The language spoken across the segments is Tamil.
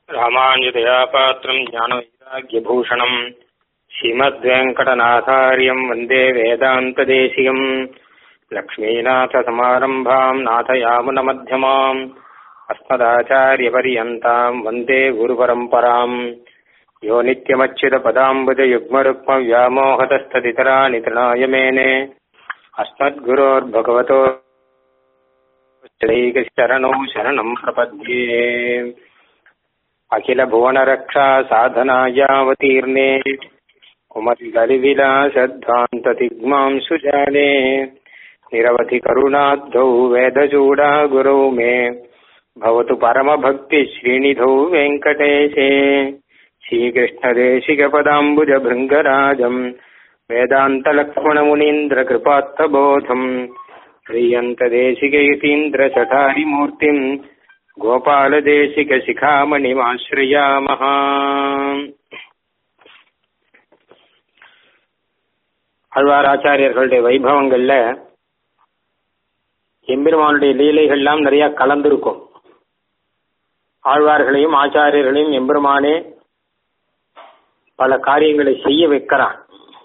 रामाञ्जतया पात्रम् ज्ञानवैराग्यभूषणम् श्रीमद्वेङ्कटनाथार्यम् वन्दे वेदान्तदेशिकम् लक्ष्मीनाथसमारम्भाम् नाथयामुनमध्यमाम् अस्मदाचार्यपर्यन्ताम् वन्दे गुरुपरम्पराम् यो नित्यमच्युतपदाम्बुजयुग्मरुक्मव्यामोहतस्तदितराणि तृणाय मेने अस्मद्गुरोर्भगवतो चैकशरणौ शरणम् प्रपद्ये अखिलभुवनरक्षा साधनायावतीर्णे कुमतिगलिविलासध्वान्ततिग्मां सुजाने निरवधिकरुणाब्धौ वेदचूडा गुरौ मे भवतु परमभक्तिश्रीनिधौ वेङ्कटेशे श्रीकृष्णदेशिकपदाम्बुजभृङ्गराजम् वेदान्तलक्ष्मणमुनीन्द्रकृपात्तबोधम् श्रीयन्तदेशिकयतीन्द्रचटारिमूर्तिम् गोपालदेशिकशिखामणिमाश्रयामः ஆழ்வார் ஆச்சாரியர்களுடைய வைபவங்கள்ல எம்பெருமானுடைய லீலைகள்லாம் நிறைய கலந்திருக்கும் ஆழ்வார்களையும் ஆச்சாரியர்களையும் எம்பெருமானே பல காரியங்களை செய்ய வைக்கிறான்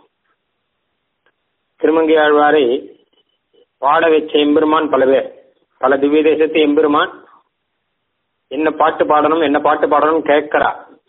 திருமங்கை ஆழ்வாரை பாட வச்ச எம்பெருமான் பல பேர் பல திவ்ய தேசத்து எம்பெருமான் என்ன பாட்டு பாடணும் என்ன பாட்டு பாடணும் கேட்கிறா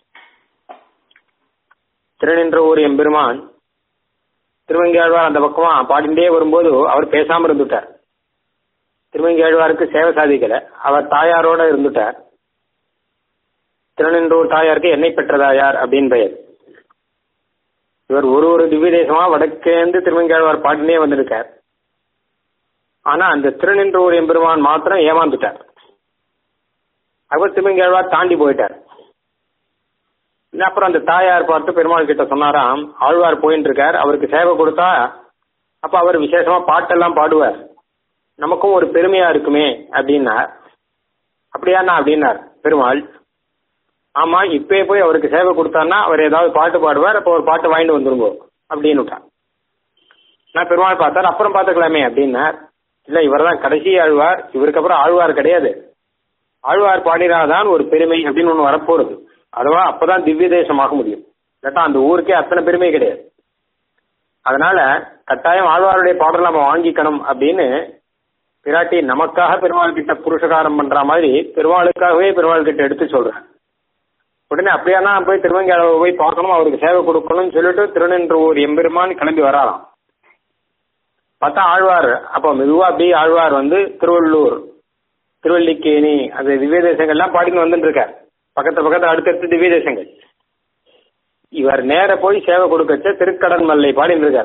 திருநின்ற ஊர் எம்பெருமான் திருவங்கியாழ்வார் அந்த பக்கமா பாடிண்டே வரும்போது அவர் பேசாம இருந்துட்டார் திருவங்கியாழ்வாருக்கு சேவை சாதிக்கல அவர் தாயாரோட இருந்துட்டார் திருநின்றூர் தாயாருக்கு என்னை பெற்றதாயார் அப்படின்னு பெயர் இவர் ஒரு ஒரு திவ்ய தேசமா வடக்கேந்து திருவங்கியாழ்வார் பாடினே வந்திருக்கார் ஆனா அந்த திருநின்றூர் எம்பெருமான் மாத்திரம் ஏமாந்துட்டார் அவர் திருமங்கேழ்வார் தாண்டி போயிட்டார் அப்புறம் அந்த தாயார் பார்த்து பெருமாள் கிட்ட சொன்னாராம் ஆழ்வார் போயின்னு இருக்கார் அவருக்கு சேவை கொடுத்தா அப்ப அவர் விசேஷமா பாட்டெல்லாம் பாடுவார் நமக்கும் ஒரு பெருமையா இருக்குமே அப்படின்னார் அப்படியாண்ணா அப்படின்னார் பெருமாள் ஆமா இப்பே போய் அவருக்கு சேவை கொடுத்தாருன்னா அவர் ஏதாவது பாட்டு பாடுவார் அப்போ ஒரு பாட்டு வாங்கிட்டு வந்துருங்கோ அப்படின்னு விட்டார் நான் பெருமாள் பார்த்தார் அப்புறம் பார்த்துக்கலாமே அப்படின்னார் இல்ல இவர் தான் கடைசி ஆழ்வார் இவருக்கு அப்புறம் ஆழ்வார் கிடையாது ஆழ்வார் பாடினாதான் ஒரு பெருமை அப்படின்னு ஒன்று வரப்போறது அதுவா அப்பதான் திவ்ய தேசமாக முடியும் இல்லாட்டா அந்த ஊருக்கே அத்தனை பெருமை கிடையாது அதனால கட்டாயம் ஆழ்வாருடைய பாடல் நம்ம வாங்கிக்கணும் அப்படின்னு பிராட்டி நமக்காக பெருமாள் கிட்ட புருஷகாரம் பண்ற மாதிரி பெருமாளுக்காகவே பெருமாள் கிட்ட எடுத்து சொல்றேன் உடனே அப்படியானா போய் திருவங்கியாளவை போய் பார்க்கணும் அவருக்கு சேவை கொடுக்கணும்னு சொல்லிட்டு திருநின்ற ஊர் எம்பெருமான் கிளம்பி வராலாம் பார்த்தா ஆழ்வார் அப்போ மெதுவா அப்படியே ஆழ்வார் வந்து திருவள்ளூர் திருவல்லிக்கேணி அந்த திவ்ய தேசங்கள்லாம் பாடின்னு வந்துட்டு இருக்கார் பக்கத்து பக்கத்து அடுத்தடுத்து திவ்ய தேசங்கள் இவர் நேர போய் சேவை கொடுக்கச்ச திருக்கடன் மல்லை பாடின்னு இருக்கார்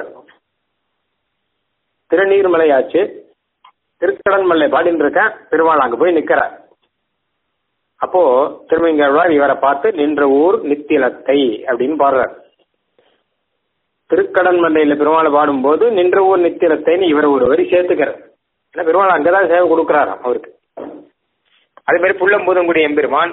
திருநீர்மலை ஆச்சு திருக்கடன் மல்லை பாடின்னு இருக்கேன் பெருமாள் அங்க போய் நிக்கிறார் அப்போ திருமங்கழ்வார் இவரை பார்த்து நின்ற ஊர் நித்திலத்தை அப்படின்னு பாடுறார் திருக்கடன் மல்லையில பெருமாளை பாடும்போது நின்ற ஊர் நித்திலத்தைன்னு இவர் ஒரு வரி சேர்த்துக்கிறார் ஏன்னா பெருமாள் அங்கதான் சேவை கொடுக்குறாராம் அவருக்கு அதே மாதிரி புள்ளம்பூதங்குடி எம்பெருமான்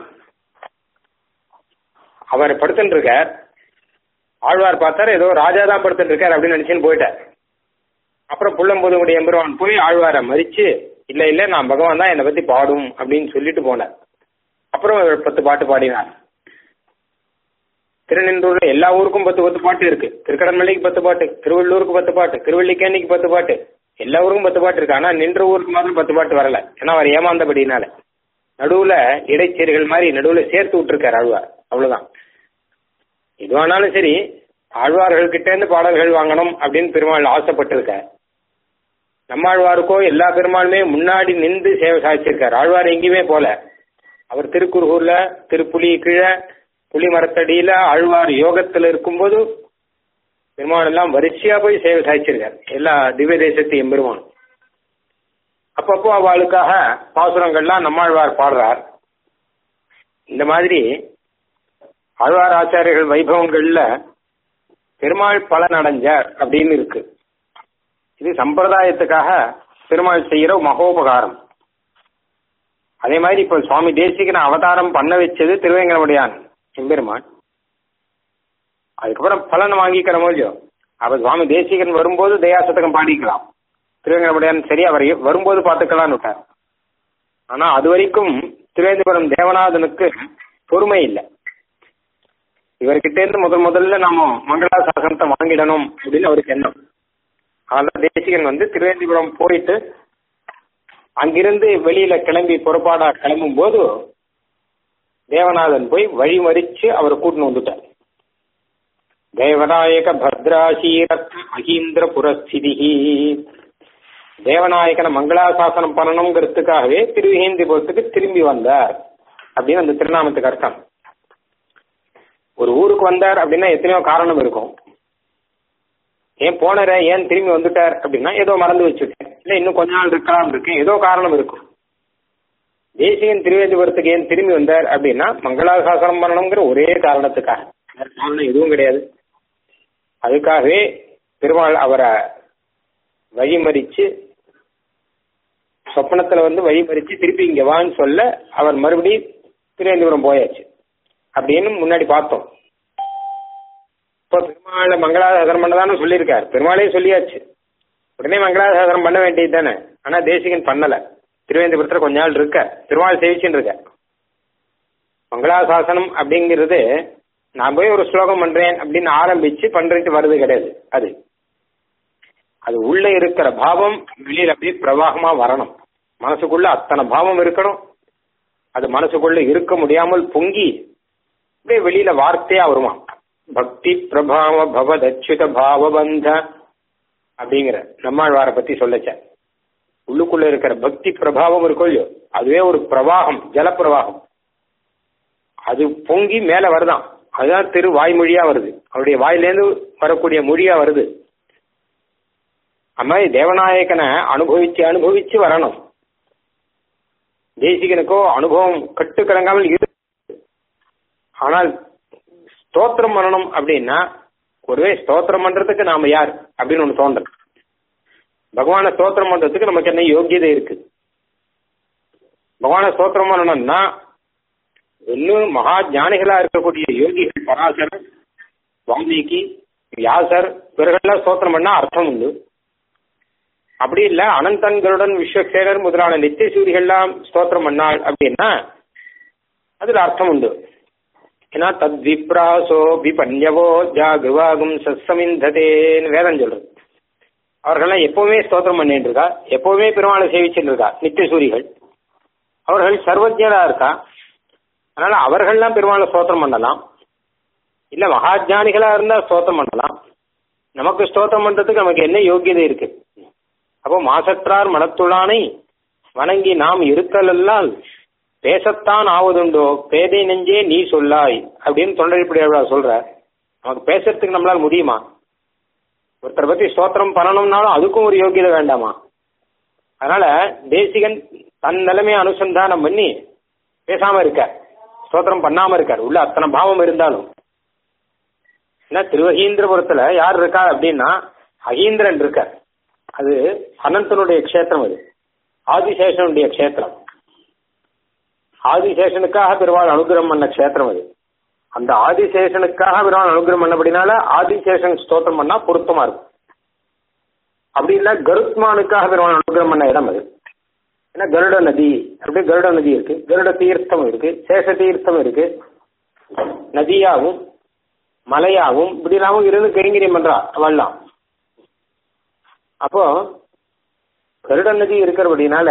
அவர் படுத்துட்டு இருக்கார் ஆழ்வார் பார்த்தார் ஏதோ ராஜா தான் படுத்துட்டு இருக்கார் அப்படின்னு நினைச்சுன்னு போயிட்டார் அப்புறம் புள்ளம்பூதங்குடி எம்பெருமான் போய் ஆழ்வாரை மறிச்சு இல்ல இல்ல நான் பகவான் தான் என்னை பத்தி பாடும் அப்படின்னு சொல்லிட்டு போனார் அப்புறம் இவர் பத்து பாட்டு பாடினார் திருநின்றூர்ல எல்லா ஊருக்கும் பத்து பத்து பாட்டு இருக்கு திருக்கடன்மலைக்கு பத்து பாட்டு திருவள்ளூருக்கு பத்து பாட்டு திருவள்ளிக்கேணிக்கு பத்து பாட்டு எல்லா ஊருக்கும் பத்து பாட்டு இருக்கு ஆனா நின்ற ஊருக்கு மாத்திரம் பத்து பாட்டு வரல ஏன்னா அவர் ஏமாந்தபடினால நடுவுல இடைச்சேரிகள் மாதிரி நடுவுல சேர்த்து விட்டுருக்காரு ஆழ்வார் அவ்வளவுதான் எதுவானாலும் சரி ஆழ்வார்கள் கிட்ட இருந்து பாடல்கள் வாங்கணும் அப்படின்னு பெருமாள் ஆசைப்பட்டிருக்கார் நம்மாழ்வாருக்கோ எல்லா பெருமாளுமே முன்னாடி நின்று சேவை சாதிச்சிருக்காரு ஆழ்வார் எங்கேயுமே போல அவர் திருக்குறுகூர்ல திருப்புலி கீழே புலி மரத்தடியில ஆழ்வார் யோகத்துல இருக்கும்போது பெருமாள் எல்லாம் வரிசையா போய் சேவை சாதிச்சிருக்காரு எல்லா திவ்ய தேசத்து எம்பெருமானும் அப்பப்போ அவளுக்காக பாசுரங்கள்லாம் நம்மாழ்வார் பாடுறார் இந்த மாதிரி ஆழ்வார் ஆச்சாரியர்கள் வைபவங்கள்ல பெருமாள் பலன் அடைஞ்சார் அப்படின்னு இருக்கு இது சம்பிரதாயத்துக்காக பெருமாள் செய்யற மகோபகாரம் அதே மாதிரி இப்ப சுவாமி தேசிகன் அவதாரம் பண்ண வச்சது திருவேங்கடமுடியான் எம்பெருமான் அதுக்கப்புறம் பலன் வாங்கிக்கிற இல்லையோ அப்ப சுவாமி தேசிகன் வரும்போது தயாசதகம் பாடிக்கலாம் திருவேங்கடமுடியான் சரி அவர் வரும்போது பார்த்துக்கலாம்னு விட்டார் ஆனா அது வரைக்கும் திருவேந்திபுரம் தேவநாதனுக்கு பொறுமை இல்லை இவர்கிட்ட இருந்து முதல் முதல்ல நாம மங்களாசாசனத்தை வாங்கிடணும் அப்படின்னு அவருக்கு எண்ணம் அதனால தேசிகன் வந்து திருவேந்திபுரம் போயிட்டு அங்கிருந்து வெளியில கிளம்பி புறப்பாடா கிளம்பும் போது தேவநாதன் போய் வழிமறிச்சு அவரை கூட்டின்னு வந்துட்டார் தேவநாயக பத்ராசீரத் மகீந்திர புரஸ்திதி தேவநாயகனை மங்களாசாசனம் பண்ணணுங்கிறதுக்காகவே திருவிகேந்திபுரத்துக்கு திரும்பி வந்தார் அப்படின்னு அந்த திருநாமத்துக்கு அர்த்தம் ஒரு ஊருக்கு வந்தார் அப்படின்னா எத்தனையோ காரணம் இருக்கும் ஏன் போனர ஏன் திரும்பி வந்துட்டார் அப்படின்னா ஏதோ மறந்து வச்சுட்டேன் இல்லை இன்னும் கொஞ்ச நாள் இருக்கலாம் இருக்கேன் ஏதோ காரணம் இருக்கும் தேசியன் திருவேந்திபுரத்துக்கு ஏன் திரும்பி வந்தார் அப்படின்னா மங்களாசாசனம் பண்ணணுங்கிற ஒரே காரணத்துக்காக வேற காரணம் எதுவும் கிடையாது அதுக்காகவே பெருமாள் அவரை வழிமறிச்சு சொப்பனத்துல வந்து வழிமறிச்சு திருப்பி இங்க வான்னு சொல்ல அவர் மறுபடியும் திருவேந்திபுரம் போயாச்சு அப்படின்னு முன்னாடி பார்த்தோம் இப்போ பெருமாளை மங்களாசாசனம் பண்ணதானே சொல்லியிருக்கார் பெருமாளே சொல்லியாச்சு உடனே மங்களாசாசனம் பண்ண வேண்டியது தானே ஆனா தேசிகன் பண்ணல திருவேந்திபுரத்துல கொஞ்ச நாள் இருக்க திருமால் சேவிச்சுன்னு இருக்க மங்களாசாசனம் அப்படிங்கிறது நான் போய் ஒரு ஸ்லோகம் பண்றேன் அப்படின்னு ஆரம்பிச்சு பண்றதுக்கு வருது கிடையாது அது அது உள்ள இருக்கிற பாவம் வெளியில அப்படியே பிரவாகமா வரணும் மனசுக்குள்ள அத்தனை பாவம் இருக்கணும் அது மனசுக்குள்ள இருக்க முடியாமல் பொங்கி அப்படியே வெளியில வார்த்தையா வருமா பக்தி பிரபாவ பவதச்சுத பாவபந்த அப்படிங்கிற நம்மாழ்வாரை பத்தி சொல்லச்ச உள்ளுக்குள்ள இருக்கிற பக்தி பிரபாவம் இருக்கும் இல்லையோ அதுவே ஒரு பிரவாகம் ஜலப்பிரவாகம் அது பொங்கி மேல வருதான் அதுதான் திரு வாய்மொழியா வருது அவருடைய வாயிலேருந்து வரக்கூடிய மொழியா வருது அது மாதிரி தேவநாயகனை அனுபவிச்சு அனுபவிச்சு வரணும் தேசிகனுக்கோ அனுபவம் கட்டுக்கடங்காமல் இரு ஆனால் ஸ்தோத்திரம் பண்ணணும் அப்படின்னா ஒருவே ஸ்தோத்திரம் பண்றதுக்கு நாம யார் அப்படின்னு ஒண்ணு தோன்றல் பகவான ஸ்தோத்திரம் பண்றதுக்கு நமக்கு என்ன யோகியதை இருக்கு பகவான ஸ்தோத்திரம் பண்ணணும்னா இன்னும் மகா ஞானிகளா இருக்கக்கூடிய யோகிகள் பராசரர் வால்மீகி வியாசர் இவர்கள்லாம் ஸ்தோத்திரம் பண்ணா அர்த்தம் உண்டு அப்படி இல்ல அனந்தன்களுடன் விஸ்வசேகர் முதலான நித்திய சூரிகள்லாம் ஸ்தோத்திரம் பண்ணாள் அப்படின்னா அதுல அர்த்தம் உண்டு ஏன்னா தத் விப்ராசோ விபன்யவோ ஜாகுவாகும் சசமிந்ததேன்னு வேதம் சொல்றது அவர்கள்லாம் எப்பவுமே ஸ்தோத்திரம் பண்ணிட்டு இருக்கா எப்பவுமே பெருமாளை சேவிச்சுட்டு இருக்கா நித்திய சூரிகள் அவர்கள் சர்வஜரா இருக்கா அதனால அவர்கள்லாம் பெருமாளை ஸ்தோத்திரம் பண்ணலாம் இல்ல மகாஜானிகளா இருந்தா ஸ்தோத்திரம் பண்ணலாம் நமக்கு ஸ்தோத்திரம் பண்றதுக்கு நமக்கு என்ன யோகியதை இருக்கு அப்போ மாசற்றார் மனத்துளானை வணங்கி நாம் இருத்தலல்லால் பேசத்தான் ஆவதுண்டோ பேதை நெஞ்சே நீ சொல்லாய் அப்படின்னு தொண்டரிப்படியா சொல்ற நமக்கு பேசுறதுக்கு நம்மளால முடியுமா ஒருத்தரை பத்தி ஸ்தோத்திரம் பண்ணணும்னாலும் அதுக்கும் ஒரு யோகியதை வேண்டாமா அதனால தேசிகன் தன் நிலைமையை அனுசந்தானம் பண்ணி பேசாம இருக்க ஸ்தோத்திரம் பண்ணாம இருக்கார் உள்ள அத்தனை பாவம் இருந்தாலும் ஏன்னா திருவகீந்திரபுரத்துல யார் இருக்கா அப்படின்னா அகீந்திரன் இருக்கார் அது அனந்தனுடைய க்ஷேத்திரம் அது ஆதிசேஷனுடைய க்ஷேத்திரம் ஆதிசேஷனுக்காக பெருமாள் அனுகிரகம் பண்ண க்ஷேத்திரம் அது அந்த ஆதிசேஷனுக்காக பெருமாள் அனுகிரகம் பண்ணபடினால ஆதிசேஷன் ஸ்தோத்திரம் பண்ணா பொருத்தமா இருக்கும் அப்படி இல்ல கருத்மானுக்காக பெருமாள் அனுகிரகம் பண்ண இடம் அது ஏன்னா கருட நதி அப்படி கருட நதி இருக்கு கருட தீர்த்தம் இருக்கு சேஷ தீர்த்தம் இருக்கு நதியாகவும் மலையாகவும் இப்படிலாவும் இருந்து கைங்கரியம் பண்றா அவள்லாம் அப்போ கருட நதி இருக்கிறபடினால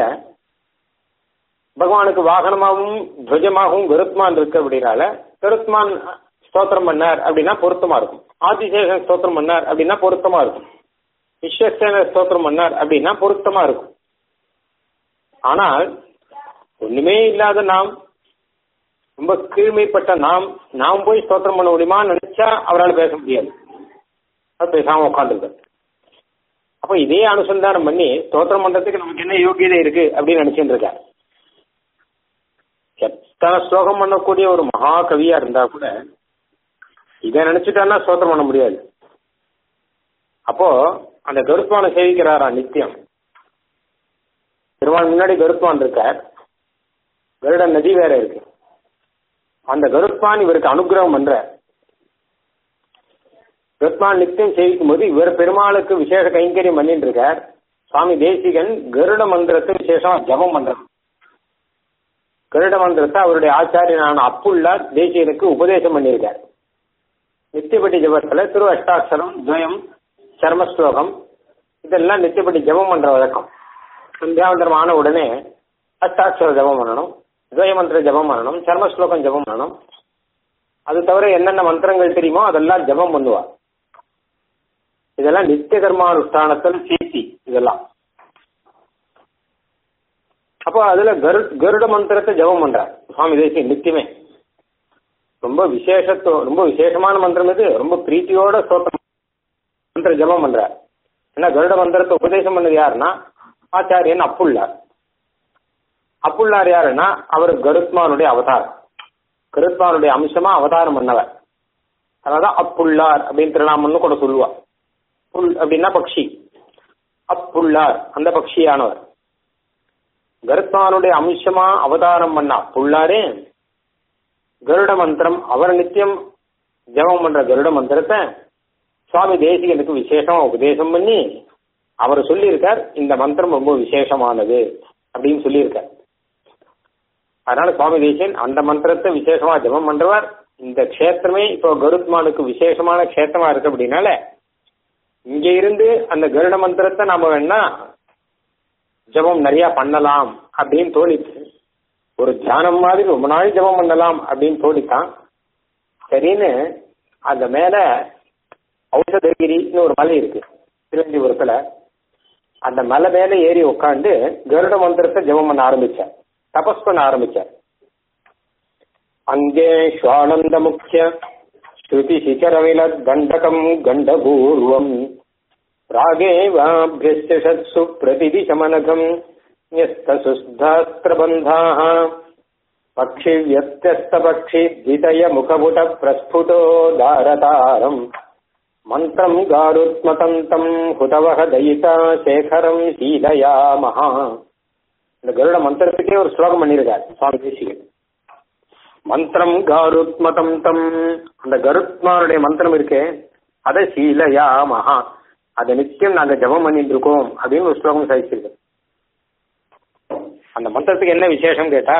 பகவானுக்கு வாகனமாகவும் துவஜமாகவும் கருத்மான் இருக்கு அப்படின்னால கருத்மான் ஸ்தோத்திரம் பண்ணார் அப்படின்னா பொருத்தமா இருக்கும் ஆதிசேஷன் ஸ்தோத்திரம் பண்ணார் அப்படின்னா பொருத்தமா இருக்கும் விஸ்வசேன ஸ்தோத்திரம் பண்ணார் அப்படின்னா பொருத்தமா இருக்கும் ஆனால் ஒண்ணுமே இல்லாத நாம் ரொம்ப கீழ்மைப்பட்ட நாம் நாம் போய் ஸ்தோத்திரம் பண்ண முடியுமான்னு நினைச்சா அவரால் பேச முடியாது அவர் பேசாம உட்காந்துருக்கார் அப்போ இதே அனுசந்தானம் பண்ணி ஸ்தோத்திரம் பண்றதுக்கு நமக்கு என்ன யோகியதை இருக்கு அப்படின்னு நினைச்சுட்டு இருக்கார் எத்தனை ஸ்லோகம் பண்ணக்கூடிய ஒரு மகா கவியா இருந்தா கூட இதை நினைச்சுட்டான்னா ஸ்தோத்திரம் பண்ண முடியாது அப்போ அந்த கருத்வானை சேவிக்கிறாரா நித்தியம் பெருமாள் முன்னாடி கருத்வான் இருக்கார் கருட நதி வேற இருக்கு அந்த கருத்வான் இவருக்கு அனுகிரகம் பண்ற கருத்வான் நித்தியம் சேவிக்கும் போது இவர் பெருமாளுக்கு விசேஷ கைங்கரியம் பண்ணிட்டு இருக்கார் சுவாமி தேசிகன் கருட மந்திரத்தை விசேஷமா ஜபம் பண்றார் கருட மந்திரத்தை அவருடைய ஆச்சாரியனான அப்புல்லா தேசியனுக்கு உபதேசம் பண்ணியிருக்கார் நித்தியப்பட்டி ஜபத்துல திரு அஷ்டாட்சரம் துவயம் சர்மஸ்லோகம் இதெல்லாம் நித்தியப்பட்டி ஜபம் பண்ற வழக்கம் சந்தியாவந்தரம் ஆன உடனே அஷ்டாட்சர ஜபம் பண்ணணும் துவயமந்திர ஜபம் பண்ணணும் சர்மஸ்லோகம் ஜபம் பண்ணணும் அது தவிர என்னென்ன மந்திரங்கள் தெரியுமோ அதெல்லாம் ஜபம் பண்ணுவா இதெல்லாம் நித்திய கர்மானுஷ்டானத்தில் சீசி இதெல்லாம் அப்போ அதுல கரு கருட மந்திரத்தை ஜபம் பண்றார் சுவாமி தேசியம் நித்தியமே ரொம்ப விசேஷத்தோ ரொம்ப விசேஷமான மந்திரம் இது ரொம்ப பிரீத்தியோட ஸ்தோத்திரம் மந்திர ஜபம் பண்றார் ஏன்னா கருட மந்திரத்தை உபதேசம் பண்ணது யாருன்னா ஆச்சாரியன் அப்புள்ளார் அப்புள்ளார் யாருன்னா அவர் கருத்மானுடைய அவதாரம் கருத்மானுடைய அம்சமா அவதாரம் பண்ணவர் அதான் அப்புள்ளார் அப்படின்னு திருநாமன்னு கூட சொல்லுவா புல் அப்படின்னா பக்ஷி அப்புள்ளார் அந்த பக்ஷியானவர் கருத்மானுடைய அம்சமா அவதாரம் பண்ண அப்புள்ளாரே கருட மந்திரம் அவர் நித்தியம் ஜபம் பண்ற கருட மந்திரத்தை சுவாமி தேசிகனுக்கு விசேஷமா உபதேசம் பண்ணி அவர் சொல்லியிருக்கார் இந்த மந்திரம் ரொம்ப விசேஷமானது அப்படின்னு சொல்லியிருக்கார் அதனால சுவாமி தேசியன் அந்த மந்திரத்தை விசேஷமா ஜபம் பண்றவர் இந்த க்ஷேத்திரமே இப்போ கருத்மானுக்கு விசேஷமான க்ஷேத்திரமா இருக்கு அப்படின்னால இங்க இருந்து அந்த கருட மந்திரத்தை நாம வேணா ஜபம் நிறைய பண்ணலாம் அப்படின்னு தோணிச்சு ஒரு தியானம் மாதிரி ரொம்ப நாள் ஜபம் பண்ணலாம் அப்படின்னு தோணித்தான் சரின்னு அந்த மேல ஔஷதகிரின்னு ஒரு மலை இருக்கு திருவந்திபுரத்துல அந்த மலை மேல ஏறி உட்காந்து கருட மந்திரத்தை ஜபம் பண்ண ஆரம்பிச்சார் தபஸ் பண்ண ஆரம்பிச்சார் அங்கே ஸ்வானந்த முக்கிய ஸ்ருதி சிகரவில தண்டகம் கண்டபூர்வம் ராகேவாபியஸ்து பிரதிதிசமனகம் न्यस्तसुस्धास्त्रबन्धाः पक्षिव्यत्यस्तपक्षिद्वितय मुखपुट प्रस्फुटो दारतारम् मन्त्रम् गारुत्मतन्तम् हुतवः दयिता சேகரம் சீலயாமஹா இந்த கருட மந்திரத்துக்கே ஒரு ஸ்லோகம் பண்ணியிருக்கார் சுவாமி தேசிகன் மந்திரம் காருத்மதம் தம் அந்த கருத்மாருடைய மந்திரம் இருக்கே அதை சீலயாமஹா அதை நித்தியம் நாங்க ஜபம் பண்ணிட்டு இருக்கோம் அப்படின்னு ஒரு ஸ்லோகம் சாதிச்சிருக்கோம் அந்த மந்திரத்துக்கு என்ன விசேஷம் கேட்டா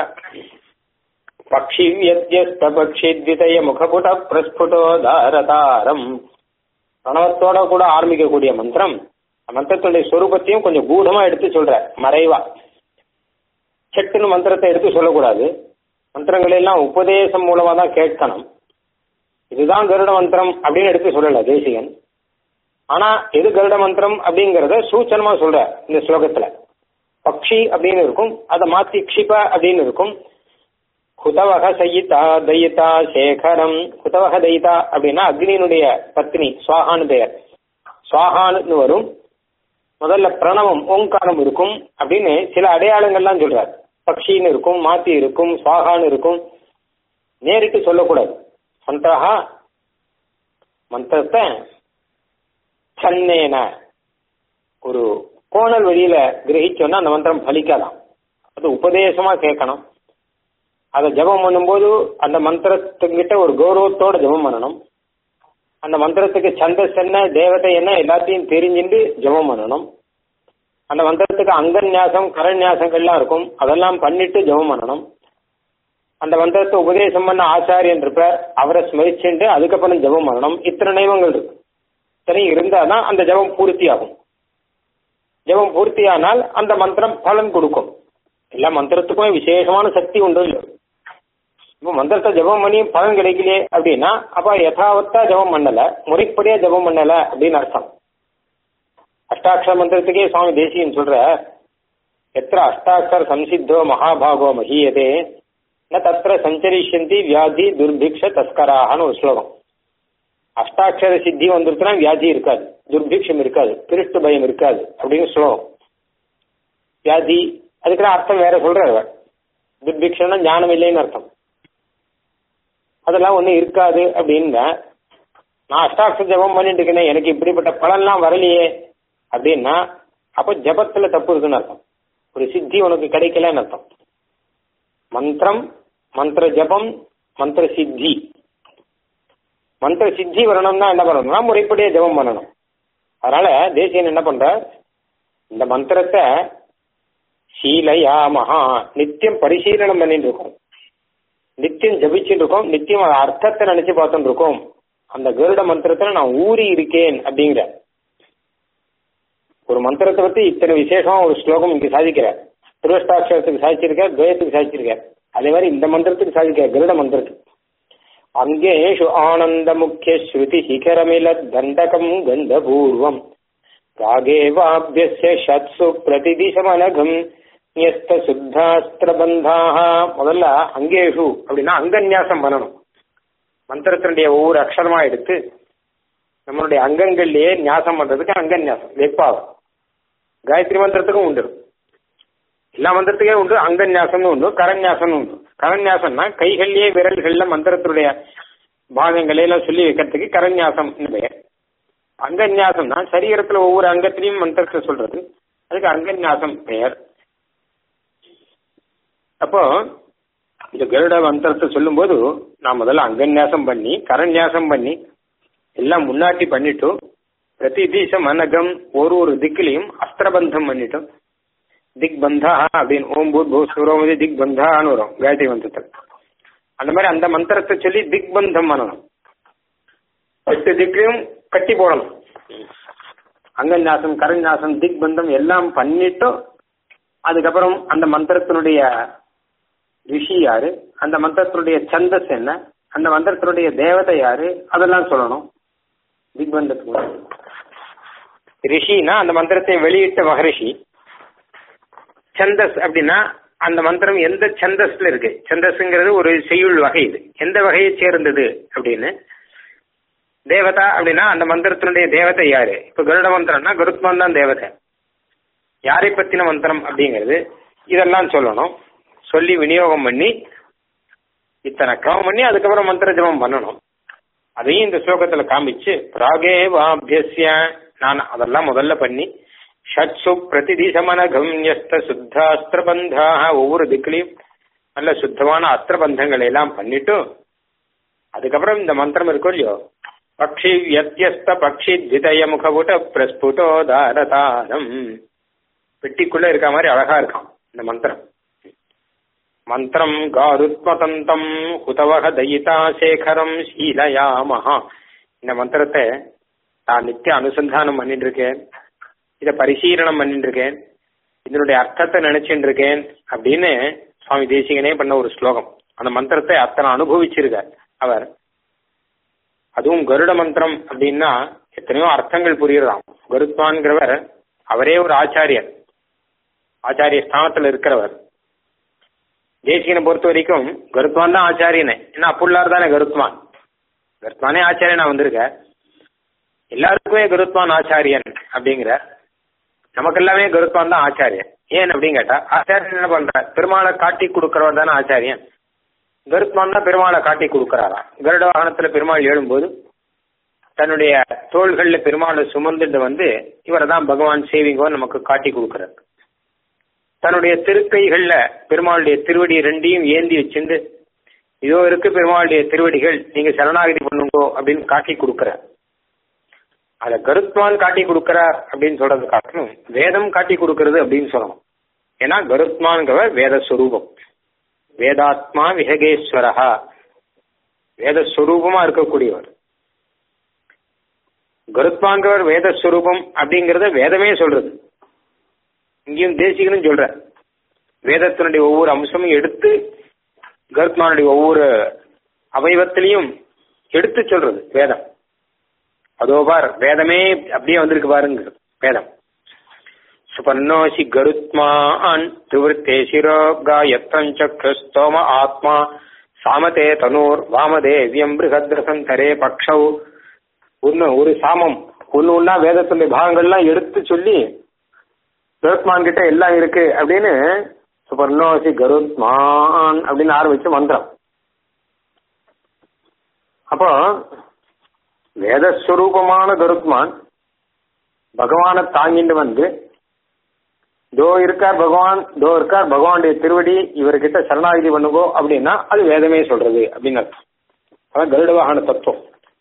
பக்ஷி வியத்தியஸ்த பக்ஷி த்விதய முகபுட பிரஸ்புடோ தாரதாரம் பிரணவத்தோட கூட ஆரம்பிக்கக்கூடிய மந்திரம் மந்திரத்துடைய சொரூபத்தையும் கொஞ்சம் கூடமா எடுத்து சொல்ற மறைவா செட்டுன்னு மந்திரத்தை எடுத்து சொல்லக்கூடாது மந்திரங்களை எல்லாம் உபதேசம் மூலமா தான் கேட்கணும் இதுதான் கருட மந்திரம் அப்படின்னு எடுத்து சொல்லல தேசிகன் ஆனா எது கருட மந்திரம் அப்படிங்கறத சூச்சனமா சொல்ற இந்த ஸ்லோகத்துல பக்ஷி அப்படின்னு இருக்கும் அதை மாத்தி க்ஷிப அப்படின்னு இருக்கும் குதவக சயிதா தயிதா சேகரம் குதவக தயிதா அப்படின்னா அக்னியினுடைய பத்னி சுவாகான்னு பெயர் சுவாகான்னு வரும் முதல்ல பிரணவம் ஓங்காரம் இருக்கும் அப்படின்னு சில அடையாளங்கள்லாம் சொல்றார் பக்ஷின்னு இருக்கும் மாத்தி இருக்கும் சுவாகான்னு இருக்கும் நேரிட்டு சொல்லக்கூடாது மந்திரஹா மந்திரத்தை சன்னேன ஒரு கோணல் வழியில கிரகிச்சோன்னா அந்த மந்திரம் பலிக்காதான் அது உபதேசமா கேட்கணும் அதை ஜபம் பண்ணும்போது அந்த மந்திரத்துக்கிட்ட ஒரு கௌரவத்தோட ஜபம் பண்ணணும் அந்த மந்திரத்துக்கு சந்தஸ் என்ன தேவதை என்ன எல்லாத்தையும் தெரிஞ்சுட்டு ஜபம் பண்ணணும் அந்த மந்திரத்துக்கு அங்கன்யாசம் கரண்யாசங்கள்லாம் இருக்கும் அதெல்லாம் பண்ணிட்டு ஜபம் பண்ணணும் அந்த மந்திரத்தை உபதேசம் பண்ண ஆச்சாரியன் இருப்பார் அவரை ஸ்மரிச்சுட்டு அதுக்கப்புறம் ஜபம் பண்ணணும் இத்தனை நியமங்கள் இருக்கு சரி இருந்தாதான் அந்த ஜபம் பூர்த்தி ஆகும் ஜபம் பூர்த்தியானால் அந்த மந்திரம் பலன் கொடுக்கும் எல்லா மந்திரத்துக்கும் விசேஷமான சக்தி உண்டு இல்லை இப்போ மந்திரத்தை ஜபம் பண்ணி பலன் கிடைக்கலையே அப்படின்னா அப்ப யதாவத்தா ஜபம் பண்ணல முறைப்படியா ஜபம் பண்ணல அப்படின்னு அர்த்தம் அஷ்டாட்சர மந்திரத்துக்கே சுவாமி தேசியன் சொல்ற எத்திர அஷ்டாட்சர சம்சித்தோ மகாபாகோ மகீயதே ந தத்திர சஞ்சரிஷந்தி வியாதி துர்பிக்ஷ தஸ்கராகனு ஒரு ஸ்லோகம் அஷ்டாட்சர சித்தி வந்துருச்சுன்னா வியாதி இருக்காது துர்பிக்ஷம் இருக்காது திருட்டு பயம் இருக்காது அப்படின்னு ஸ்லோகம் வியாதி அதுக்கெல்லாம் அர்த்தம் வேற சொல்றாரு துர்பிக்ஷம்னா ஞானம் இல்லைன்னு அர்த்தம் அதெல்லாம் ஒன்றும் இருக்காது அப்படின்னு நான் அஷ்டாட்சர ஜபம் பண்ணிட்டு இருக்கேனே எனக்கு இப்படிப்பட்ட பலன்லாம் வரலையே அப்படின்னா அப்போ ஜபத்துல தப்பு இருக்குன்னு அர்த்தம் ஒரு சித்தி உனக்கு கிடைக்கலன்னு அர்த்தம் மந்திரம் மந்திர ஜபம் மந்திர சித்தி மந்திர சித்தி வரணும்னா என்ன பண்ணணும்னா முறைப்படியா ஜபம் பண்ணணும் அதனால தேசியன் என்ன பண்ற இந்த மந்திரத்தை சீலையாமஹா நித்தியம் பரிசீலனம் பண்ணிட்டு இருக்கோம் நித்தியம் ஜபிச்சுட்டு இருக்கோம் நித்தியம் அது அர்த்தத்தை நினைச்சு பார்த்துட்டு இருக்கோம் அந்த கருட மந்திரத்துல நான் ஊறி இருக்கேன் அப்படிங்கிற ஒரு மந்திரத்தை பத்தி இத்தனை விசேஷமா ஒரு ஸ்லோகம் இங்க சாதிக்கிறார் திருவஷ்டாட்சரத்துக்கு சாதிச்சிருக்கார் துவயத்துக்கு சாதிச்சிருக்கார் அதே மாதிரி இந்த மந்திரத்துக்கு சாதிக்கிறார் கருட மந்திரத்துக்கு அங்கேஷு ஆனந்த முக்கிய ஸ்ருதி சிகரமில தண்டகம் கந்தபூர்வம் ராகேவாபியஸ்ய ஷத்சு பிரதிதிசமனகம் நியஸ்த சுத்தாஸ்திரபந்தாக முதல்ல அங்கேஷு அப்படின்னா அங்கன்யாசம் பண்ணணும் மந்திரத்தினுடைய ஒவ்வொரு அக்ஷரமா எடுத்து நம்மளுடைய அங்கங்கள்லயே நியாசம் பண்றதுக்கு அங்கன்யாசம் வெப்பாவம் காயத்ரி மந்திரத்துக்கும் உண்டு எல்லா மந்திரத்துக்கே உண்டு அங்கன்யாசம்னு உண்டு கரன்யாசம்னு உண்டு கரன்யாசம்னா கைகள்லயே விரல்கள்ல மந்திரத்தினுடைய பாகங்களை எல்லாம் சொல்லி வைக்கிறதுக்கு கரன்யாசம் பெயர் அங்கன்யாசம்னா சரீரத்துல ஒவ்வொரு அங்கத்திலையும் மந்திரத்தை சொல்றது அதுக்கு அங்கன்யாசம் பெயர் அப்போ இந்த கருட மந்திரத்தை சொல்லும்போது நான் முதல்ல அங்கன்யாசம் பண்ணி கரன்யாசம் பண்ணி எல்லாம் முன்னாடி பண்ணிட்டு பிரதி தீசம் அனகம் ஒரு ஒரு திக்கிலையும் அஸ்திரபந்தம் பண்ணிட்டோம் திக் பந்தா அப்படின்னு ஓம் பூத் பூ சூரோமதி திக் பந்தான்னு வரும் காயத்ரி மந்திரத்தில் அந்த மாதிரி அந்த மந்திரத்தை சொல்லி திக் பந்தம் பண்ணணும் எட்டு திக்கையும் கட்டி போடணும் அங்கன்யாசம் கரன்யாசம் திக் பந்தம் எல்லாம் பண்ணிட்டு அதுக்கப்புறம் அந்த மந்திரத்தினுடைய ரிஷி யாரு அந்த மந்திரத்தினுடைய சந்தஸ் என்ன அந்த மந்திரத்தினுடைய தேவதை யாரு அதெல்லாம் சொல்லணும் திக்பந்தத்துக்கு ரிஷினா அந்த மந்திரத்தை வெளியிட்ட மகரிஷி சந்தஸ் அப்படின்னா அந்த மந்திரம் எந்த சந்தஸ்ல இருக்கு சந்தஸ்ங்கிறது ஒரு செய்யுள் வகை இது எந்த வகையை சேர்ந்தது அப்படின்னு தேவதா அப்படின்னா அந்த மந்திரத்தினுடைய தேவதை யாரு இப்ப கருட மந்திரம்னா கருத்மான் தான் தேவதை யாரை பத்தின மந்திரம் அப்படிங்கிறது இதெல்லாம் சொல்லணும் சொல்லி விநியோகம் பண்ணி இத்தனை கிரமம் பண்ணி அதுக்கப்புறம் மந்திர ஜபம் பண்ணணும் அதையும் இந்த ஸ்லோகத்துல காமிச்சு ராகே வாபியசிய நான் அதெல்லாம் முதல்ல பண்ணி ஷட்சு பிரதிதிசமனகம் யஸ்த சுத்தாஸ்திரபந்தாக ஒவ்வொரு திக்கிலையும் நல்ல சுத்தமான அஸ்திரபந்தங்களை எல்லாம் பண்ணிட்டு அதுக்கப்புறம் இந்த மந்திரம் இருக்கும் இல்லையோ பக்ஷி வியத்தியஸ்த பக்ஷி திதய முகபுட பிரஸ்புடோ தாரதாரம் பெட்டிக்குள்ள இருக்க மாதிரி அழகா இருக்கான் இந்த மந்திரம் மந்திரம் காருத்மதந்தம் ஹுதவக தயிதா சேகரம் சீலயாமஹா இந்த மந்திரத்தை நான் நித்திய அனுசந்தானம் பண்ணிட்டு இருக்கேன் இதை பரிசீலனம் பண்ணிட்டு இருக்கேன் இதனுடைய அர்த்தத்தை நினைச்சுட்டு இருக்கேன் அப்படின்னு சுவாமி தேசிகனே பண்ண ஒரு ஸ்லோகம் அந்த மந்திரத்தை அத்தனை அனுபவிச்சிருக்கார் அவர் அதுவும் கருட மந்திரம் அப்படின்னா எத்தனையோ அர்த்தங்கள் புரியுறதாம் கருத்வான்கிறவர் அவரே ஒரு ஆச்சாரியர் ஆச்சாரிய ஸ்தானத்துல இருக்கிறவர் தேசிகனை பொறுத்த வரைக்கும் கருத்வான் தான் ஆச்சாரியனே ஏன்னா அப்புள்ளார் தானே கருத்வான் கருத்வானே ஆச்சாரியனா வந்திருக்க எல்லாருக்குமே கருத்வான் ஆச்சாரியன் அப்படிங்கிற நமக்கு எல்லாமே கருத்வான் தான் ஆச்சாரியன் ஏன் அப்படின்னு கேட்டா ஆச்சாரியன் என்ன பண்ற பெருமாளை காட்டி கொடுக்கிறவர் தானே ஆச்சாரியன் கருத்வான் தான் பெருமாளை காட்டி கொடுக்கறாராம் கருட வாகனத்துல பெருமாள் எழும்போது தன்னுடைய தோள்கள்ல பெருமாளை சுமந்துட்டு வந்து இவரை தான் பகவான் சேவிங்கோ நமக்கு காட்டி கொடுக்கிறார் தன்னுடைய திருக்கைகள்ல பெருமாளுடைய திருவடி ரெண்டையும் ஏந்தி வச்சிருந்து இதோ இருக்கு பெருமாளுடைய திருவடிகள் நீங்க சரணாகதி பண்ணுங்கோ அப்படின்னு காட்டி கொடுக்கிறார் அத கருத்வான் காட்டி கொடுக்கிறார் அப்படின்னு சொல்றது காட்டணும் வேதம் காட்டி கொடுக்கிறது அப்படின்னு சொல்லணும் ஏன்னா கருத்மான்கிறவர் வேத ஸ்வரூபம் வேதாத்மா விஹகேஸ்வரஹா வேதஸ்வரூபமா இருக்கக்கூடியவர் கருத்மாங்கிறவர் வேதஸ்வரூபம் அப்படிங்கறத வேதமே சொல்றது இங்கேயும் தேசிகனும் சொல்ற வேதத்தினுடைய ஒவ்வொரு அம்சமும் எடுத்து கருத்மானுடைய ஒவ்வொரு அவயவத்திலையும் எடுத்து சொல்றது வேதம் அதோ பார் வேதமே அப்படியே வந்திருக்கு பாருங்க வேதம் சுபர்ணோசி கருத்மான் திவருத்தே சிரோ காயத்ரஞ்சக்ரஸ்தோம ஆத்மா சாமதே தனூர் வாமதேவியம் பிருகத்ரசந்தரே பக்ஷவ் ஒன்னு ஒரு சாமம் ஒன்னு ஒன்னா வேதத்துடைய பாகங்கள்லாம் எடுத்து சொல்லி கருத்மான் கிட்ட எல்லாம் இருக்கு அப்படின்னு சுபர்ணோசி கருத்மான் அப்படின்னு ஆரம்பிச்சு மந்திரம் அப்போ வேதஸ்வரூபமான கருத்மான் பகவானை தாங்கிட்டு வந்து தோ இருக்கார் பகவான் தோ இருக்கார் பகவானுடைய திருவடி இவர்கிட்ட சரணாகிதி பண்ணுங்கோ அப்படின்னா அது வேதமே சொல்றது அப்படின்னு அர்த்தம் அதான் கருட வாகன தத்துவம்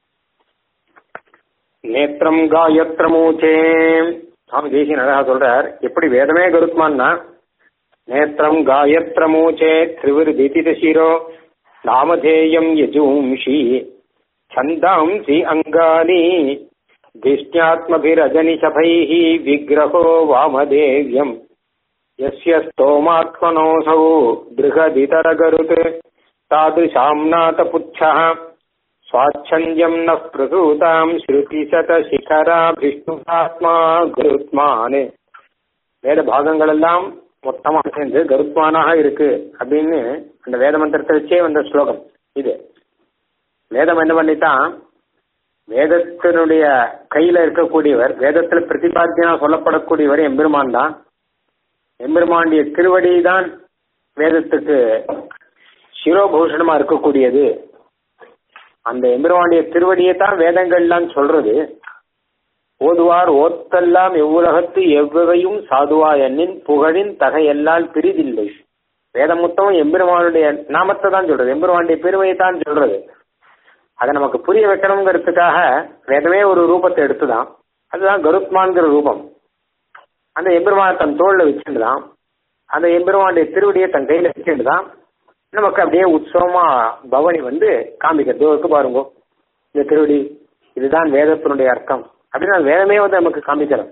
நேத்திரம் காயத்ரமூச்சே சுவாமி தேசியன் அழகா சொல்றார் எப்படி வேதமே கருத்மான்னா நேத்திரம் காயத்ரமூச்சே திரிவிருதிதிசிரோ நாமதேயம் யஜூம்ஷி छन्दांसि अङ्गानि धिष्ण्यात्मभिरजनिशफैः विग्रहो वामदेव्यम् यस्य स्तोमात्मनोऽसौ बृहदितरगरुत् तादृशाम्नाथपुच्छः स्वाच्छन्द्यम् नः प्रसूताम् ஸ்ருதிசதசிகராபிஷ்ணுதாத்மா கருத்மான் வேத பாகங்கள் எல்லாம் மொத்தமா சேர்ந்து கருத்மானாக இருக்கு அப்படின்னு அந்த வேத மந்திரத்தை வச்சே வந்த ஸ்லோகம் இது வேதம் என்ன பண்ணித்தான் வேதத்தினுடைய கையில இருக்கக்கூடியவர் வேதத்துல பிரதிபாத்தியனா சொல்லப்படக்கூடியவர் எம்பெருமான் தான் எம்பெருமானுடைய திருவடி தான் வேதத்துக்கு சிரோபூஷணமா இருக்கக்கூடியது அந்த எம்பெருமானுடைய திருவடியை தான் வேதங்கள்லாம் சொல்றது ஓதுவார் ஓத்தெல்லாம் எவ்வுலகத்து எவ்வகையும் சாதுவா என்னின் புகழின் தகையெல்லால் பிரிதில்லை வேதம் மொத்தம் எம்பெருமானுடைய நாமத்தை தான் சொல்றது எம்பெருமானுடைய பெருமையை தான் சொல்றது அதை நமக்கு புரிய வைக்கணுங்கிறதுக்காக வேதமே ஒரு ரூபத்தை எடுத்துதான் அதுதான் கருத்மான்கிற ரூபம் அந்த எம்பெருமான தன் தோல்ல வச்சுட்டுதான் அந்த எம்பெருமானுடைய திருவடியை தன் கையில வச்சுட்டுதான் நமக்கு அப்படியே உற்சவமா பவனி வந்து காமிக்கிறது இருக்கு பாருங்க இந்த திருவடி இதுதான் வேதத்தினுடைய அர்த்தம் அப்படின்னு வேதமே வந்து நமக்கு காமிக்கிறோம்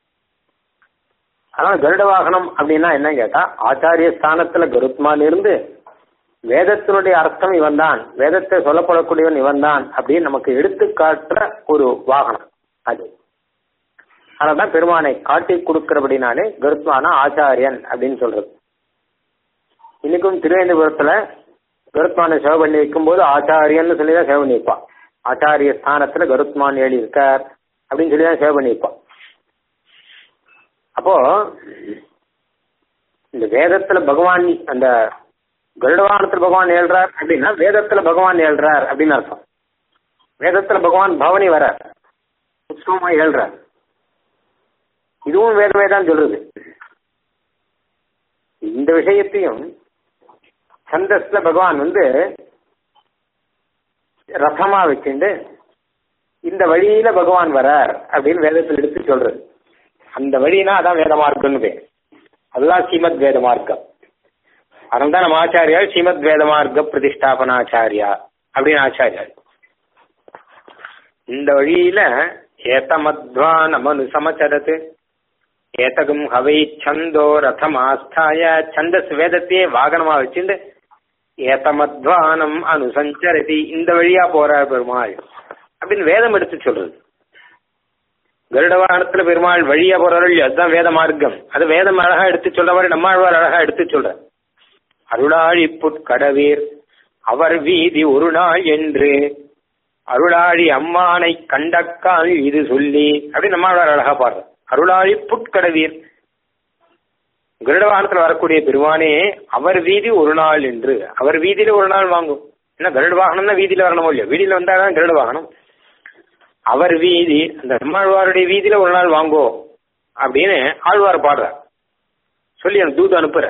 அதனால கருட வாகனம் அப்படின்னா என்ன கேட்டா ஆச்சாரிய ஸ்தானத்துல கருத்மான் இருந்து வேதத்தினுடைய அர்த்தம் இவன் தான் வேதத்தை சொல்லப்படக்கூடியவன் இவன் தான் அப்படின்னு நமக்கு எடுத்து காட்டுற ஒரு வாகனம் அது அதனால்தான் பெருமானை காட்டி கொடுக்கிறபடினாலே கருத்மான ஆச்சாரியன் அப்படின்னு சொல்றது இன்னைக்கும் திருவேந்திபுரத்துல கருத்மானை சேவை பண்ணி வைக்கும்போது ஆச்சாரியன்னு சொல்லி தான் சேவை பண்ணி வைப்பான் ஆச்சாரிய ஸ்தானத்துல கருத்மான் ஏழி இருக்கார் அப்படின்னு சொல்லி தான் சேவை பண்ணி வைப்பான் அப்போ இந்த வேதத்துல பகவான் அந்த கருடவானத்துல பகவான் ஏழ்றார் அப்படின்னா வேதத்துல பகவான் ஏழ்றார் அப்படின்னு அர்த்தம் வேதத்துல பகவான் பவனி வர உற்சவமா ஏழ்றார் இதுவும் வேதமே தான் சொல்றது இந்த விஷயத்தையும் சந்தஸ்ல பகவான் வந்து ரசமா வச்சுண்டு இந்த வழியில பகவான் வரார் அப்படின்னு வேதத்தில் எடுத்து சொல்றது அந்த வழினா அதான் வேத மார்க்கம்னு பேர் அதுதான் ஸ்ரீமத் வேத மார்க்கம் அதனால தான் நம்ம ஆச்சாரியார் ஸ்ரீமத் வேத மார்க்க பிரதிஷ்டாபனாச்சாரியா அப்படின்னு ஆச்சாரியார் இந்த வழியில ஏத்தமத்வா நமனு சமச்சரத்து ஏத்தகம் ஹவை சந்தோ ரதமாஸ்தாய சந்தஸ் வேதத்தையே வாகனமா வச்சுட்டு ஏத்தமத்வானம் அனுசஞ்சரதி இந்த வழியா போறார் பெருமாள் அப்படின்னு வேதம் எடுத்து சொல்றது கருட வாகனத்துல பெருமாள் வழியா போறாரு அதுதான் வேத மார்க்கம் அது வேதம் அழகா எடுத்து சொல்ற மாதிரி நம்மாழ்வார் அழகா எடுத்து சொல்ற அருளாழி புட்கடவீர் அவர் வீதி ஒரு நாள் என்று அருளாழி அம்மானை கண்டக்கால் இது சொல்லி அப்படின்னு நம்மாழ்வார் அழகா பாடுற அருளாழி புட்கடவீர் கருடவாகனத்தில் வரக்கூடிய பெருமானே அவர் வீதி ஒரு நாள் என்று அவர் வீதியில ஒரு நாள் வாங்கும் என்ன கருட வாகனம்னா வீதியில வரணும் இல்லையா வீதியில வந்தாதான் கருட வாகனம் அவர் வீதி அந்த நம்மாழ்வாருடைய வீதியில ஒரு நாள் வாங்கோ அப்படின்னு ஆழ்வார் பாடுற சொல்லி அந்த தூது அனுப்புற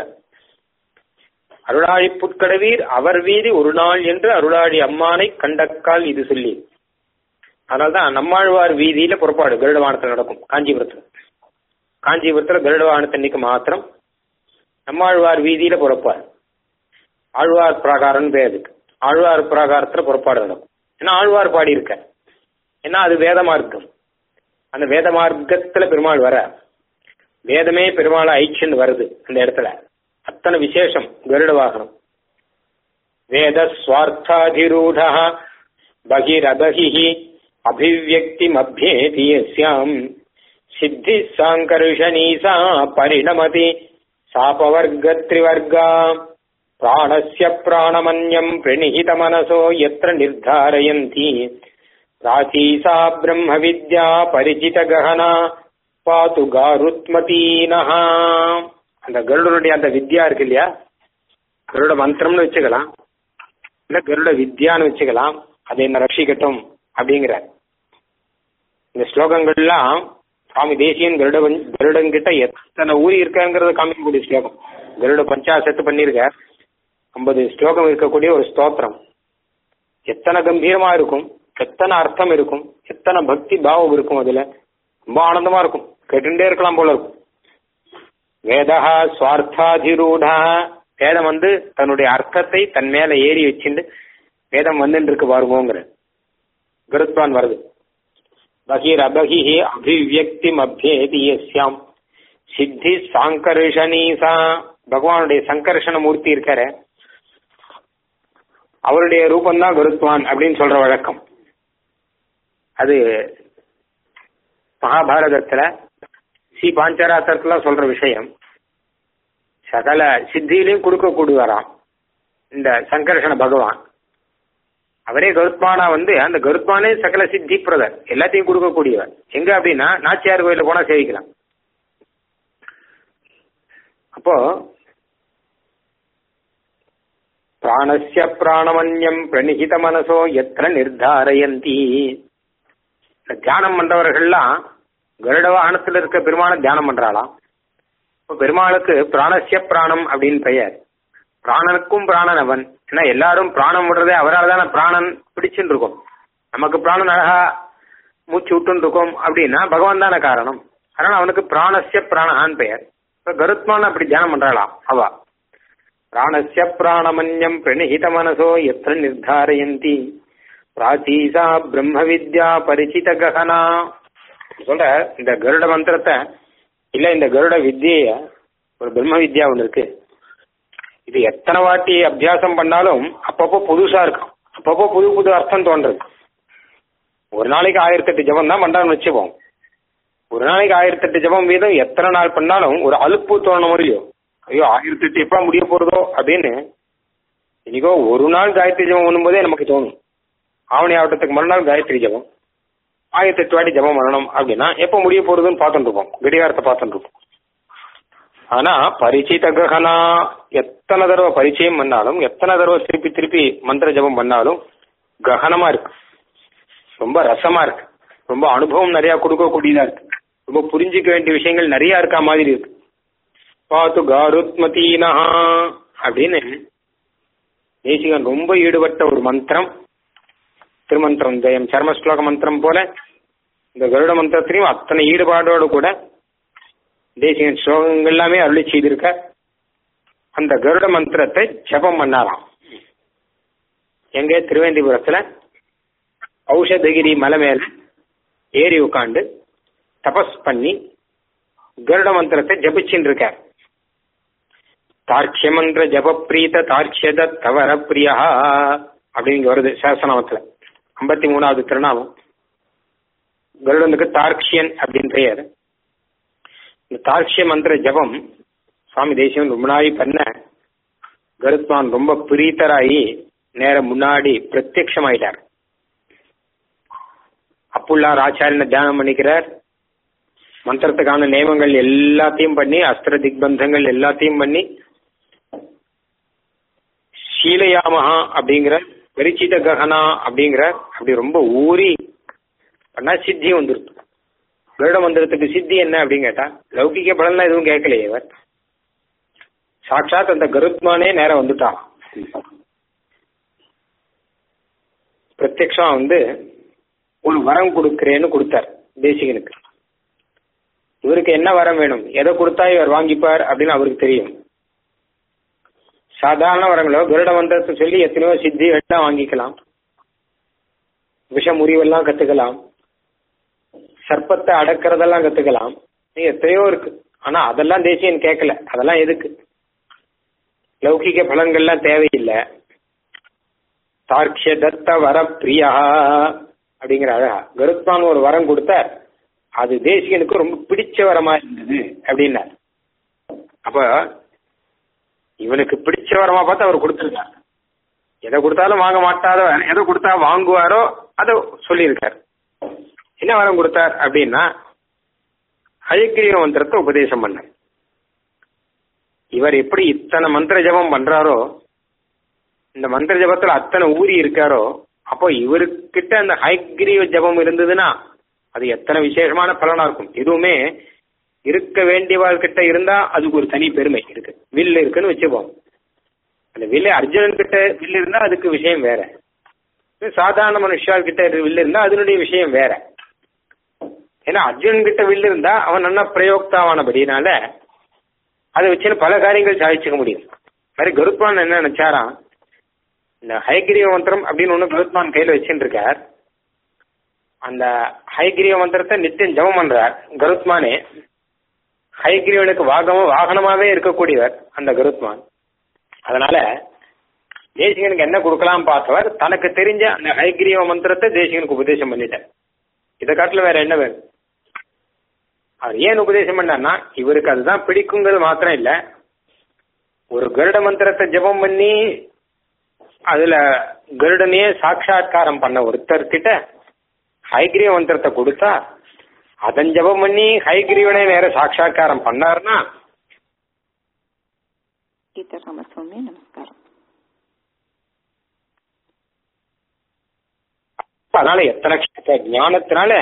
அருளாழி புட்கடவீர் அவர் வீதி ஒரு நாள் என்று அருளாழி அம்மானை கண்டக்கால் இது சொல்லி அதனால்தான் நம்மாழ்வார் வீதியில புறப்பாடு கருடவானத்தில் நடக்கும் காஞ்சிபுரத்துல காஞ்சிபுரத்துல கருடவானத்தன்னைக்கு மாத்திரம் நம்மாழ்வார் வீதியில புறப்பாடு ஆழ்வார் பிராகாரம்னு பேர் அதுக்கு ஆழ்வார் பிராகாரத்துல புறப்பாடு நடக்கும் ஏன்னா ஆழ்வார் பாடி இருக்க ஏன்னா அது வேத மார்க்கம் அந்த வேத மார்க்கத்துல பெருமாள் வர வேதமே பெருமாள் ஐச்சின்னு வருது அந்த இடத்துல அத்தனை விசேஷம் கருட வாகனம் வேத ஸ்வார்த்தாதிரூட பகிரபகி அபிவியக்திமப்யேதி யஸ்யாம் சித்தி சாங்கர்ஷணீசா பரிணமதி சாபவர்கத்ரிவர்கா பிராணஸ்ய பிராணமன்யம் பிரணிஹிதமனசோ யத்ர நிர்தாரயந்தி ராசீசா பிரம்ம வித்யா பரிச்சித ககனா பாத்து காருத்மதீனஹா அந்த கருடனுடைய அந்த வித்யா இருக்கு இல்லையா கருட மந்திரம்னு வச்சுக்கலாம் இல்ல கருட வித்யான்னு வச்சுக்கலாம் அது என்ன ரட்சிக்கட்டும் அப்படிங்கிற இந்த ஸ்லோகங்கள்லாம் சுவாமி தேசியன் கருட கருடன் கிட்ட எத்தனை ஊறி இருக்காங்கிறத காமிக்கக்கூடிய ஸ்லோகம் கருட பஞ்சாசத்து பண்ணிருக்க ஐம்பது ஸ்லோகம் இருக்கக்கூடிய ஒரு ஸ்தோத்திரம் எத்தனை கம்பீரமா இருக்கும் எத்தனை அர்த்தம் இருக்கும் எத்தனை பக்தி பாவம் இருக்கும் அதுல ரொம்ப ஆனந்தமா இருக்கும் கேட்டுட்டே இருக்கலாம் போல இருக்கும் வேதா சுவார்த்தாதிரூடா வேதம் வந்து தன்னுடைய அர்த்தத்தை தன் மேல ஏறி வச்சுட்டு வேதம் வந்துட்டு இருக்கு பாருங்கோங்கிற கருத்வான் வருது பகீர் அபகி அபிவியக்தி அபியேதியாம் சித்தி சாங்கர்ஷணீசா பகவானுடைய சங்கர்ஷண மூர்த்தி இருக்காரு அவருடைய ரூபந்தான் கருத்வான் அப்படின்னு சொல்ற வழக்கம் அது மகாபாரதத்துல ஸ்ரீ பாஞ்சராத்திரத்துல சொல்ற விஷயம் சகல சித்தியிலையும் கொடுக்கக்கூடியவராம் இந்த சங்கர்ஷண பகவான் அவரே கருத்மானா வந்து அந்த கருத்மானே சகல சித்தி பிரதர் எல்லாத்தையும் கொடுக்கக்கூடியவர் எங்க அப்படின்னா நாச்சியார் கோயில போனா சேவிக்கலாம் அப்போ பிராணஸ்ய பிராணமன்யம் பிரணிகித மனசோ எத்தனை நிர்தாரயந்தி தியானம் பண்றவர்கள்லாம் கருட வாகனத்தில் இருக்க பெருமான தியானம் பண்றாளாம் இப்போ பெருமாளுக்கு பிராணஸ்ய பிராணம் அப்படின்னு பெயர் பிராணனுக்கும் பிராணன் அவன் ஏன்னா எல்லாரும் பிராணம் விடுறதே அவரால் தானே பிராணன் பிடிச்சுட்டு இருக்கும் நமக்கு பிராணன் அழகா மூச்சு விட்டுன்னு இருக்கும் அப்படின்னா பகவான் தானே காரணம் அதனால அவனுக்கு பிராணஸ்ய பிராணஹான் பெயர் இப்போ கருத்மான் அப்படி தியானம் பண்றாளாம் அவா பிராணஸ்ய பிராணமன்யம் பிரணிஹித மனசோ எத்த நிர்தாரயந்தி பிராச்சீசா பிரம்ம வித்யா பரிச்சித ககனா சொல்ற இந்த கருட மந்திரத்தை இல்ல இந்த கருட வித்திய ஒரு பிரம்ம வித்யா ஒன்று இருக்கு இது எத்தனை வாட்டி அபியாசம் பண்ணாலும் அப்பப்போ புதுசா இருக்கும் அப்பப்போ புது புது அர்த்தம் தோன்றது ஒரு நாளைக்கு ஆயிரத்தெட்டு ஜபம் தான் பண்றான்னு வச்சுப்போம் ஒரு நாளைக்கு ஆயிரத்தெட்டு ஜபம் வீதம் எத்தனை நாள் பண்ணாலும் ஒரு அலுப்பு தோணும் இல்லையோ ஐயோ ஆயிரத்தெட்டு எப்ப முடிய போறதோ அப்படின்னு இன்னைக்கோ ஒரு நாள் காயத்ரி ஜபம் பண்ணும்போதே நமக்கு தோணும் ஆவணி ஆவட்டத்துக்கு மறுநாள் காயத்ரி ஜபம் ஆயிரத்தெட்டு வாட்டி ஜபம் பண்ணணும் அப்படின்னா எப்போ முடிய போறதுன்னு பார்த்துட்டு இருப்போம் கடிகாரத்தை பார்த்துட்டு இருப்போம் ஆனா பரிச்சித ககனா எத்தனை தடவை பரிச்சயம் பண்ணாலும் எத்தனை தடவை திருப்பி திருப்பி மந்திர ஜபம் பண்ணாலும் ககனமா இருக்கு ரொம்ப ரசமா இருக்கு ரொம்ப அனுபவம் நிறைய கொடுக்கக்கூடியதா இருக்கு ரொம்ப புரிஞ்சிக்க வேண்டிய விஷயங்கள் நிறைய இருக்கா மாதிரி இருக்கு பாத்து காருத்மதீனா அப்படின்னு தேசிகன் ரொம்ப ஈடுபட்ட ஒரு மந்திரம் திருமந்திரம் ஜெயம் சர்ம ஸ்லோக மந்திரம் போல இந்த கருட மந்திரத்திலையும் அத்தனை ஈடுபாடோடு கூட தேசிகன் ஸ்லோகங்கள் எல்லாமே அருளி செய்திருக்க அந்த கருட மந்திரத்தை ஜபம் பண்ணாராம் எங்க திருவேந்திபுரத்துல ஔஷதகிரி மலை மேல ஏறி உட்காந்து தபஸ் பண்ணி கருட மந்திரத்தை ஜபிச்சுட்டு இருக்கார் தார்க்கியமன்ற ஜபப்பிரீத தார்க்கியத தவர பிரியா அப்படின்னு வருது சாசனாமத்துல ஐம்பத்தி மூணாவது திருநாமம் கருடனுக்கு தார்க்ஷியன் அப்படின்னு பெயர் இந்த தார்க்ஷிய மந்திர ஜபம் சுவாமி தேசியம் ரொம்ப நாளி பண்ண கருத்மான் ரொம்ப பிரீத்தராகி நேர முன்னாடி பிரத்யக்ஷமாயிட்டார் அப்புள்ளார் ஆச்சாரியனை தியானம் பண்ணிக்கிறார் மந்திரத்துக்கான நியமங்கள் எல்லாத்தையும் பண்ணி அஸ்திர திக்பந்தங்கள் எல்லாத்தையும் பண்ணி சீலையாமஹா அப்படிங்கிற பரிச்சித ககனா அப்படிங்கிற அப்படி ரொம்ப ஊறி பண்ணா சித்தி வந்துருக்கு கருட மந்திரத்துக்கு சித்தி என்ன அப்படின்னு கேட்டா லௌகிக பலன்லாம் எதுவும் கேட்கலையே இவர் சாட்சாத் அந்த கருத்மானே நேரம் வந்துட்டான் பிரத்யக்ஷம் வந்து ஒரு வரம் கொடுக்கிறேன்னு கொடுத்தார் தேசிகனுக்கு இவருக்கு என்ன வரம் வேணும் எதை கொடுத்தா இவர் வாங்கிப்பார் அப்படின்னு அவருக்கு தெரியும் சாதாரண வரங்களோ கருட மந்திரத்தை சொல்லி எத்தனையோ சித்தி எல்லாம் வாங்கிக்கலாம் விஷ முறிவெல்லாம் கத்துக்கலாம் சர்ப்பத்தை அடக்கிறதெல்லாம் கத்துக்கலாம் எத்தனையோ இருக்கு ஆனா அதெல்லாம் தேசியன் கேட்கல அதெல்லாம் எதுக்கு லௌகிக பலன்கள்லாம் தேவையில்லை தார்க்ஷ தத்த வர பிரியா அப்படிங்கிற அழகா கருத்மான் ஒரு வரம் கொடுத்தார் அது தேசிகனுக்கு ரொம்ப பிடிச்ச வரமா இருந்தது அப்படின்னார் அப்ப இவனுக்கு பிடிச்ச வரமா பார்த்து அவர் கொடுத்துருக்கார் எதை கொடுத்தாலும் வாங்க மாட்டாரோ எதை கொடுத்தா வாங்குவாரோ அதை சொல்லியிருக்கார் என்ன வரம் கொடுத்தார் அப்படின்னா ஹயக்கிரிய மந்திரத்தை உபதேசம் பண்ண இவர் எப்படி இத்தனை மந்திர ஜபம் பண்றாரோ இந்த மந்திர ஜபத்துல அத்தனை ஊறி இருக்காரோ அப்போ இவருக்கிட்ட அந்த ஹயக்கிரிய ஜபம் இருந்ததுன்னா அது எத்தனை விசேஷமான பலனா இருக்கும் எதுவுமே இருக்க வேண்டியவாள்கிட்ட இருந்தா அதுக்கு ஒரு தனி பெருமை இருக்கு வில் இருக்குன்னு வச்சுப்போம் அந்த வில்லு அர்ஜுனன் கிட்ட வில் இருந்தா அதுக்கு விஷயம் வேற சாதாரண மனுஷால் கிட்ட வில் இருந்தா அதனுடைய விஷயம் வேற ஏன்னா அர்ஜுனன் கிட்ட வில் இருந்தா அவன் நல்லா பிரயோக்தாவானபடினால அதை வச்சு பல காரியங்கள் சாதிச்சுக்க முடியும் மாதிரி கருத்மான் என்ன நினைச்சாராம் இந்த ஹைகிரீவ மந்திரம் அப்படின்னு ஒண்ணு கருத்மான் கையில வச்சுட்டு இருக்கார் அந்த ஹைகிரீவ மந்திரத்தை நித்தியம் ஜபம் பண்றார் கருத்மானே ஹைகிரீவனுக்கு வாகனம் வாகனமாவே இருக்கக்கூடியவர் அந்த கருத்மான் அதனால தேசிகனுக்கு என்ன கொடுக்கலாம் பார்த்தவர் தனக்கு தெரிஞ்ச அந்த ஹைகிரீவ மந்திரத்தை தேசிகனுக்கு உபதேசம் பண்ணிட்டார் இதை காட்டுல வேற என்ன வேணும் அவர் ஏன் உபதேசம் பண்ணார்னா இவருக்கு அதுதான் பிடிக்குங்கிறது மாத்திரம் இல்ல ஒரு கருட மந்திரத்தை ஜெபம் பண்ணி அதுல கருடனையே சாட்சா்காரம் பண்ண ஒருத்தர் கிட்ட ஹைகிரீவ மந்திரத்தை கொடுத்தா அதன் ஜெபம் பண்ணி ஹைகிரீவனை நேர சாட்சா்காரம் பண்ணாருன்னா சீதாராமசுவாமி நமஸ்காரம் அதனால எத்தனை க்ஷேத்திர ஞானத்தினால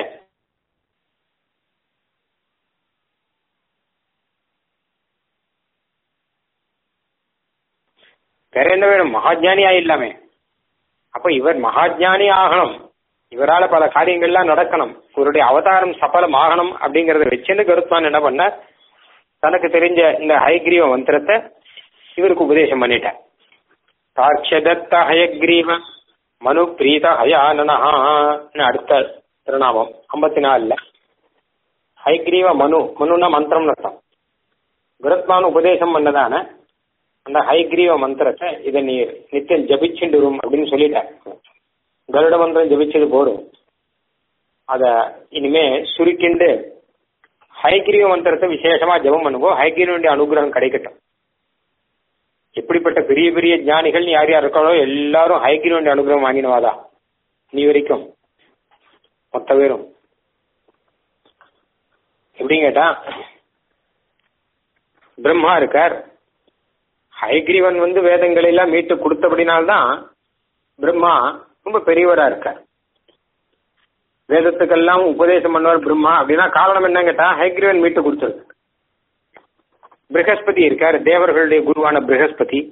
வேற என்ன வேணும் மகாஜானி ஆயிடலாமே அப்ப இவர் மகாஜானி ஆகணும் இவரால பல காரியங்கள்லாம் நடக்கணும் இவருடைய அவதாரம் சபலம் ஆகணும் அப்படிங்கறத வச்சுன்னு கருத்மான் என்ன பண்ணார் தனக்கு தெரிஞ்ச இந்த ஹயக்ரீவ மந்திரத்தை இவருக்கு உபதேசம் பண்ணிட்டார் தாட்சதத்த ஹயக்ரீவ மனு பிரீத ஹயானனஹான்னு அடுத்த திருநாமம் ஐம்பத்தி நாலுல ஹைக்ரீவ மனு மனுன்னா மந்திரம்னு அர்த்தம் குருத்மான் உபதேசம் பண்ணதான அந்த ஹைக்ரீவ மந்திரத்தை இதை நீ நித்தியம் ஜபிச்சுண்டுரும் அப்படின்னு சொல்லிட்டார் கருட மந்திரம் ஜபிச்சது போதும் அத இனிமே சுருக்கிண்டு ஹைகிரீவ மந்திரத்தை விசேஷமா ஜபம் பண்ணுவோம் ஹைகிரீவனுடைய அனுகிரகம் கிடைக்கட்டும் எப்படிப்பட்ட பெரிய பெரிய ஞானிகள் யார் யார் இருக்காளோ எல்லாரும் ஹைகிரீவனுடைய அனுகிரகம் வாங்கினவாதா நீ வரைக்கும் மொத்த பேரும் எப்படின்னு கேட்டா பிரம்மா இருக்கார் ஹைகிரீவன் வந்து வேதங்களை எல்லாம் மீட்டு கொடுத்தபடினால்தான் பிரம்மா ரொம்ப பெரியவரா இருக்கார் வேதத்துக்கெல்லாம் உபதேசம் பண்ணவர் பிரம்மா அப்படின்னா காரணம் என்ன கேட்டா ஹைகிரீவன் மீட்டு கொடுத்தது பிரகஸ்பதி இருக்கார் தேவர்களுடைய குருவான பிரகஸ்பதி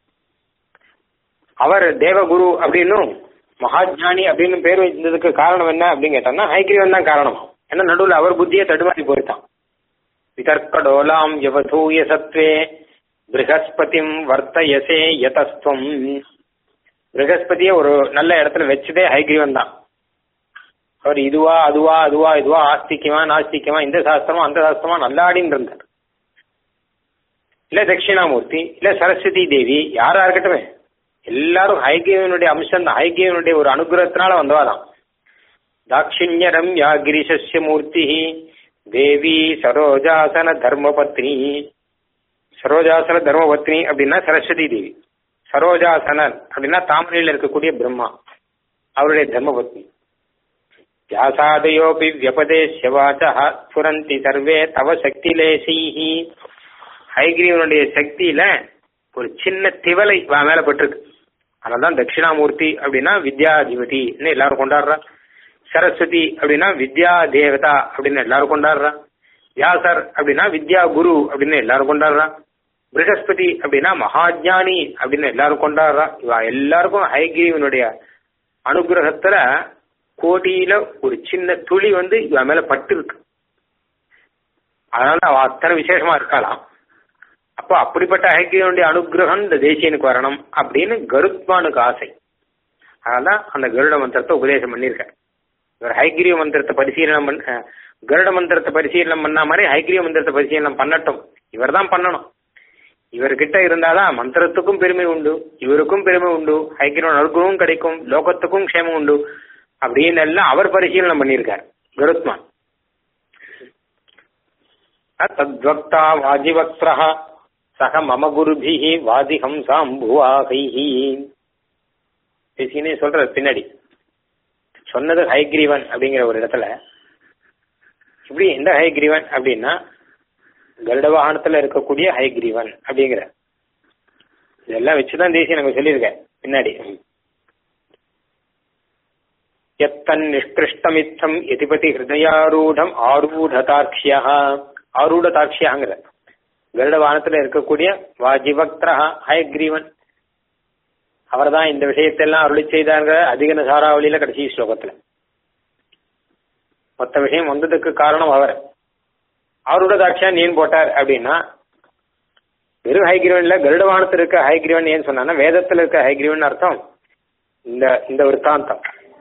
அவர் தேவகுரு அப்படின்னும் மகாஜானி அப்படின்னு பேர் வச்சதுக்கு காரணம் என்ன அப்படின்னு கேட்டான்னா ஹைகிரீவன் தான் காரணம் ஏன்னா நடுவில் அவர் புத்தியை தடுமாறி போயிட்டான் விதர்க்கடோலாம் யவதூய சத்வே பிரகஸ்பதிம் வர்த்தயசே யதஸ்துவம் பிரகஸ்பதியை ஒரு நல்ல இடத்துல வச்சதே ஹைகிரீவன் தான் அவர் இதுவா அதுவா அதுவா இதுவா ஆஸ்திக்கமா நாஸ்திக்கமா இந்த சாஸ்திரமா அந்த சாஸ்திரமா நல்லா ஆடின்னு இருந்தார் இல்ல தட்சிணாமூர்த்தி இல்ல சரஸ்வதி தேவி யாரா இருக்கட்டுமே எல்லாரும் ஹைகிரீவனுடைய அம்சம் தான் ஹைகிரீவனுடைய ஒரு அனுகிரகத்தினால வந்தவாதான் தாட்சிண்யரம் யா கிரிசஸ்ய மூர்த்தி தேவி சரோஜாசன தர்மபத்னி சரோஜாசன தர்மபத்னி அப்படின்னா சரஸ்வதி தேவி சரோஜாசனர் அப்படின்னா தாமரையில் இருக்கக்கூடிய பிரம்மா அவருடைய தர்மபத்னி வியாசாதயோபி வியபதேசிய வாச்சா ஸ்புரந்தி சர்வே தவ சக்திலேசைஹி ஹைகிரீவனுடைய சக்தியில ஒரு சின்ன திவலை வா மேல பட்டிருக்கு அதனால்தான் தட்சிணாமூர்த்தி அப்படின்னா வித்யாதிபதினு எல்லாரும் கொண்டாடுறா சரஸ்வதி அப்படின்னா வித்யா தேவதா அப்படின்னு எல்லாரும் கொண்டாடுறா வியாசர் அப்படின்னா வித்யா குரு அப்படின்னு எல்லாரும் கொண்டாடுறா பிரகஸ்பதி அப்படின்னா மகாஜானி அப்படின்னு எல்லாரும் கொண்டாடுறா இவ எல்லாருக்கும் ஹைகிரீவனுடைய அனுகிரகத்துல கோடியில ஒரு சின்ன துளி வந்து இவ மேல பட்டு இருக்கு அதனால அவ அத்தனை விசேஷமா இருக்கலாம் அப்போ அப்படிப்பட்ட ஹைகிரீவனுடைய அனுகிரகம் இந்த தேசியனுக்கு வரணும் அப்படின்னு கருத்மானுக்கு ஆசை அதனால அந்த கருட மந்திரத்தை உபதேசம் பண்ணியிருக்கார் இவர் ஹைகிரீவ மந்திரத்தை பரிசீலனம் பண்ண கருட மந்திரத்தை பரிசீலனம் பண்ண மாதிரி ஹைகிரீவ மந்திரத்தை பரிசீலனம் பண்ணட்டும் இவர் தான் பண்ணணும் இவர்கிட்ட இருந்தாதான் மந்திரத்துக்கும் பெருமை உண்டு இவருக்கும் பெருமை உண்டு ஹைகிரீவன் அனுகிரகமும் கிடைக்கும் லோகத்துக்கும் க்ஷேமம் உண்டு அப்படின்னு எல்லாம் அவர் பரிசீலனம் பண்ணியிருக்கார் கருத்மான் தத்வக்தா வாஜிவக்திரः சக மம குருபிஹி வாதிஹம்சாம்புவாகைஹி பேசினே சொல்ற பின்னாடி சொன்னது ஹைகிரீவன் அப்படிங்கிற ஒரு இடத்துல இப்படி எந்த ஹைகிரீவன் அப்படின்னா கருட வாகனத்துல இருக்கக்கூடிய ஹைகிரீவன் அப்படிங்கிற இதெல்லாம் வச்சுதான் தேசிய நம்ம சொல்லியிருக்கேன் பின்னாடி எத்தன் நிஷ்கிருஷ்டமித்தம் எதிபதி ஹிருதயாரூடம் ஆரூடதாட்சியா ஆரூடதாட்சியாங்கிற கருட வானத்துல இருக்கக்கூடிய வாஜிபக்திரா ஹயக்ரீவன் அவர் தான் இந்த விஷயத்தெல்லாம் அருளி செய்தாங்க அதிகன சாராவளியில கடைசி ஸ்லோகத்துல மொத்த விஷயம் வந்ததுக்கு காரணம் அவர் அவரோட தாட்சியா நீன் போட்டார் அப்படின்னா வெறும் ஹைகிரீவன்ல கருடவானத்தில் இருக்க ஹைகிரீவன் ஏன்னு சொன்னா வேதத்துல இருக்க ஹைகிரீவன் அர்த்தம் இந்த இந்த விற்த்தாந்தம்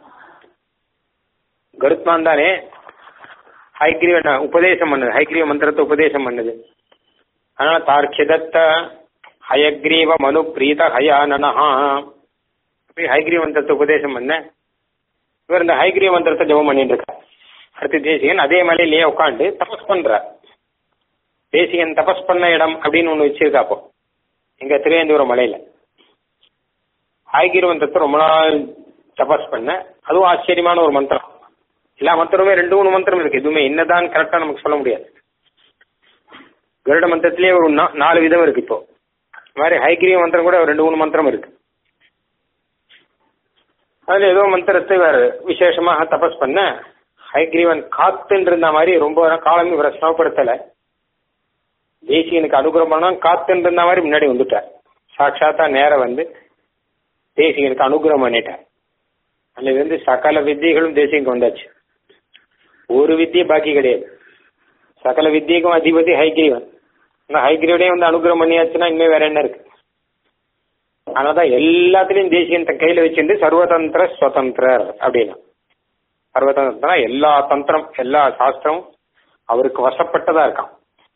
கருத்மான் தானே ஹைகிரீவன் உபதேசம் பண்ணுது ஹைகிரீவ மந்திரத்தை உபதேசம் பண்ணுது அதனால தார்க்கியதத்த ஹயக்ரீவ மனு பிரீத ஹயானனஹா அப்படி ஹைகிரீவ மந்திரத்தை உபதேசம் பண்ண இவர் இந்த ஹைகிரீவ மந்திரத்தை ஜெபம் பண்ணிட்டு இருக்கார் அடுத்து தேசிகன் அதே மலையிலேயே உட்காந்து தபஸ் பண்றார் தேசிகன் தபஸ் பண்ண இடம் அப்படின்னு ஒண்ணு வச்சிருக்கா அப்போ எங்க திருவேந்தூரம் மலையில ஹைகிரீவ மந்திரத்தை ரொம்ப நாள் தபஸ் பண்ண அதுவும் ஆச்சரியமான ஒரு மந்திரம் எல்லா மந்திரமே ரெண்டு மூணு மந்திரம் இருக்கு எதுவுமே என்னதான் கரெக்டா நமக்கு சொல்ல முடியாது கருட மந்திரத்திலேயே ஒரு நா- நாலு விதம் இருக்கு இப்போ இந்த மாதிரி ஹைகிரீவ மந்திரம் கூட ஒரு ரெண்டு மூணு மந்திரம் இருக்கு அதுல ஏதோ மந்திரத்தை வேற விசேஷமாக தபஸ் பண்ண ஹைகிரீவன் காத்துன்னு இருந்த மாதிரி ரொம்ப காலம் இவரை சிரமப்படுத்தல தேசியனுக்கு அனுகிரகம் பண்ணா காத்துன்னு இருந்த மாதிரி முன்னாடி வந்துட்டார் சாட்சாத்தா நேரம் வந்து தேசிகனுக்கு அனுகிரகம் பண்ணிட்டார் அன்னைக்கு வந்து சகல வித்தியைகளும் தேசியனுக்கு வந்தாச்சு ஒரு வித்தியை பாக்கி கிடையாது சகல வித்தியக்கும் அதிபதி ஹைகிரீவன் ஆனா ஹைகிரீவனே வந்து அனுகிரகம் பண்ணியாச்சுன்னா இனிமே வேற என்ன இருக்கு அதனாலதான் எல்லாத்துலயும் தேசியன் தன் கையில வச்சிருந்து சர்வதந்திர சுதந்திரர் அப்படின்னா சர்வதந்திரா எல்லா தந்திரம் எல்லா சாஸ்திரமும் அவருக்கு வசப்பட்டதா இருக்கான்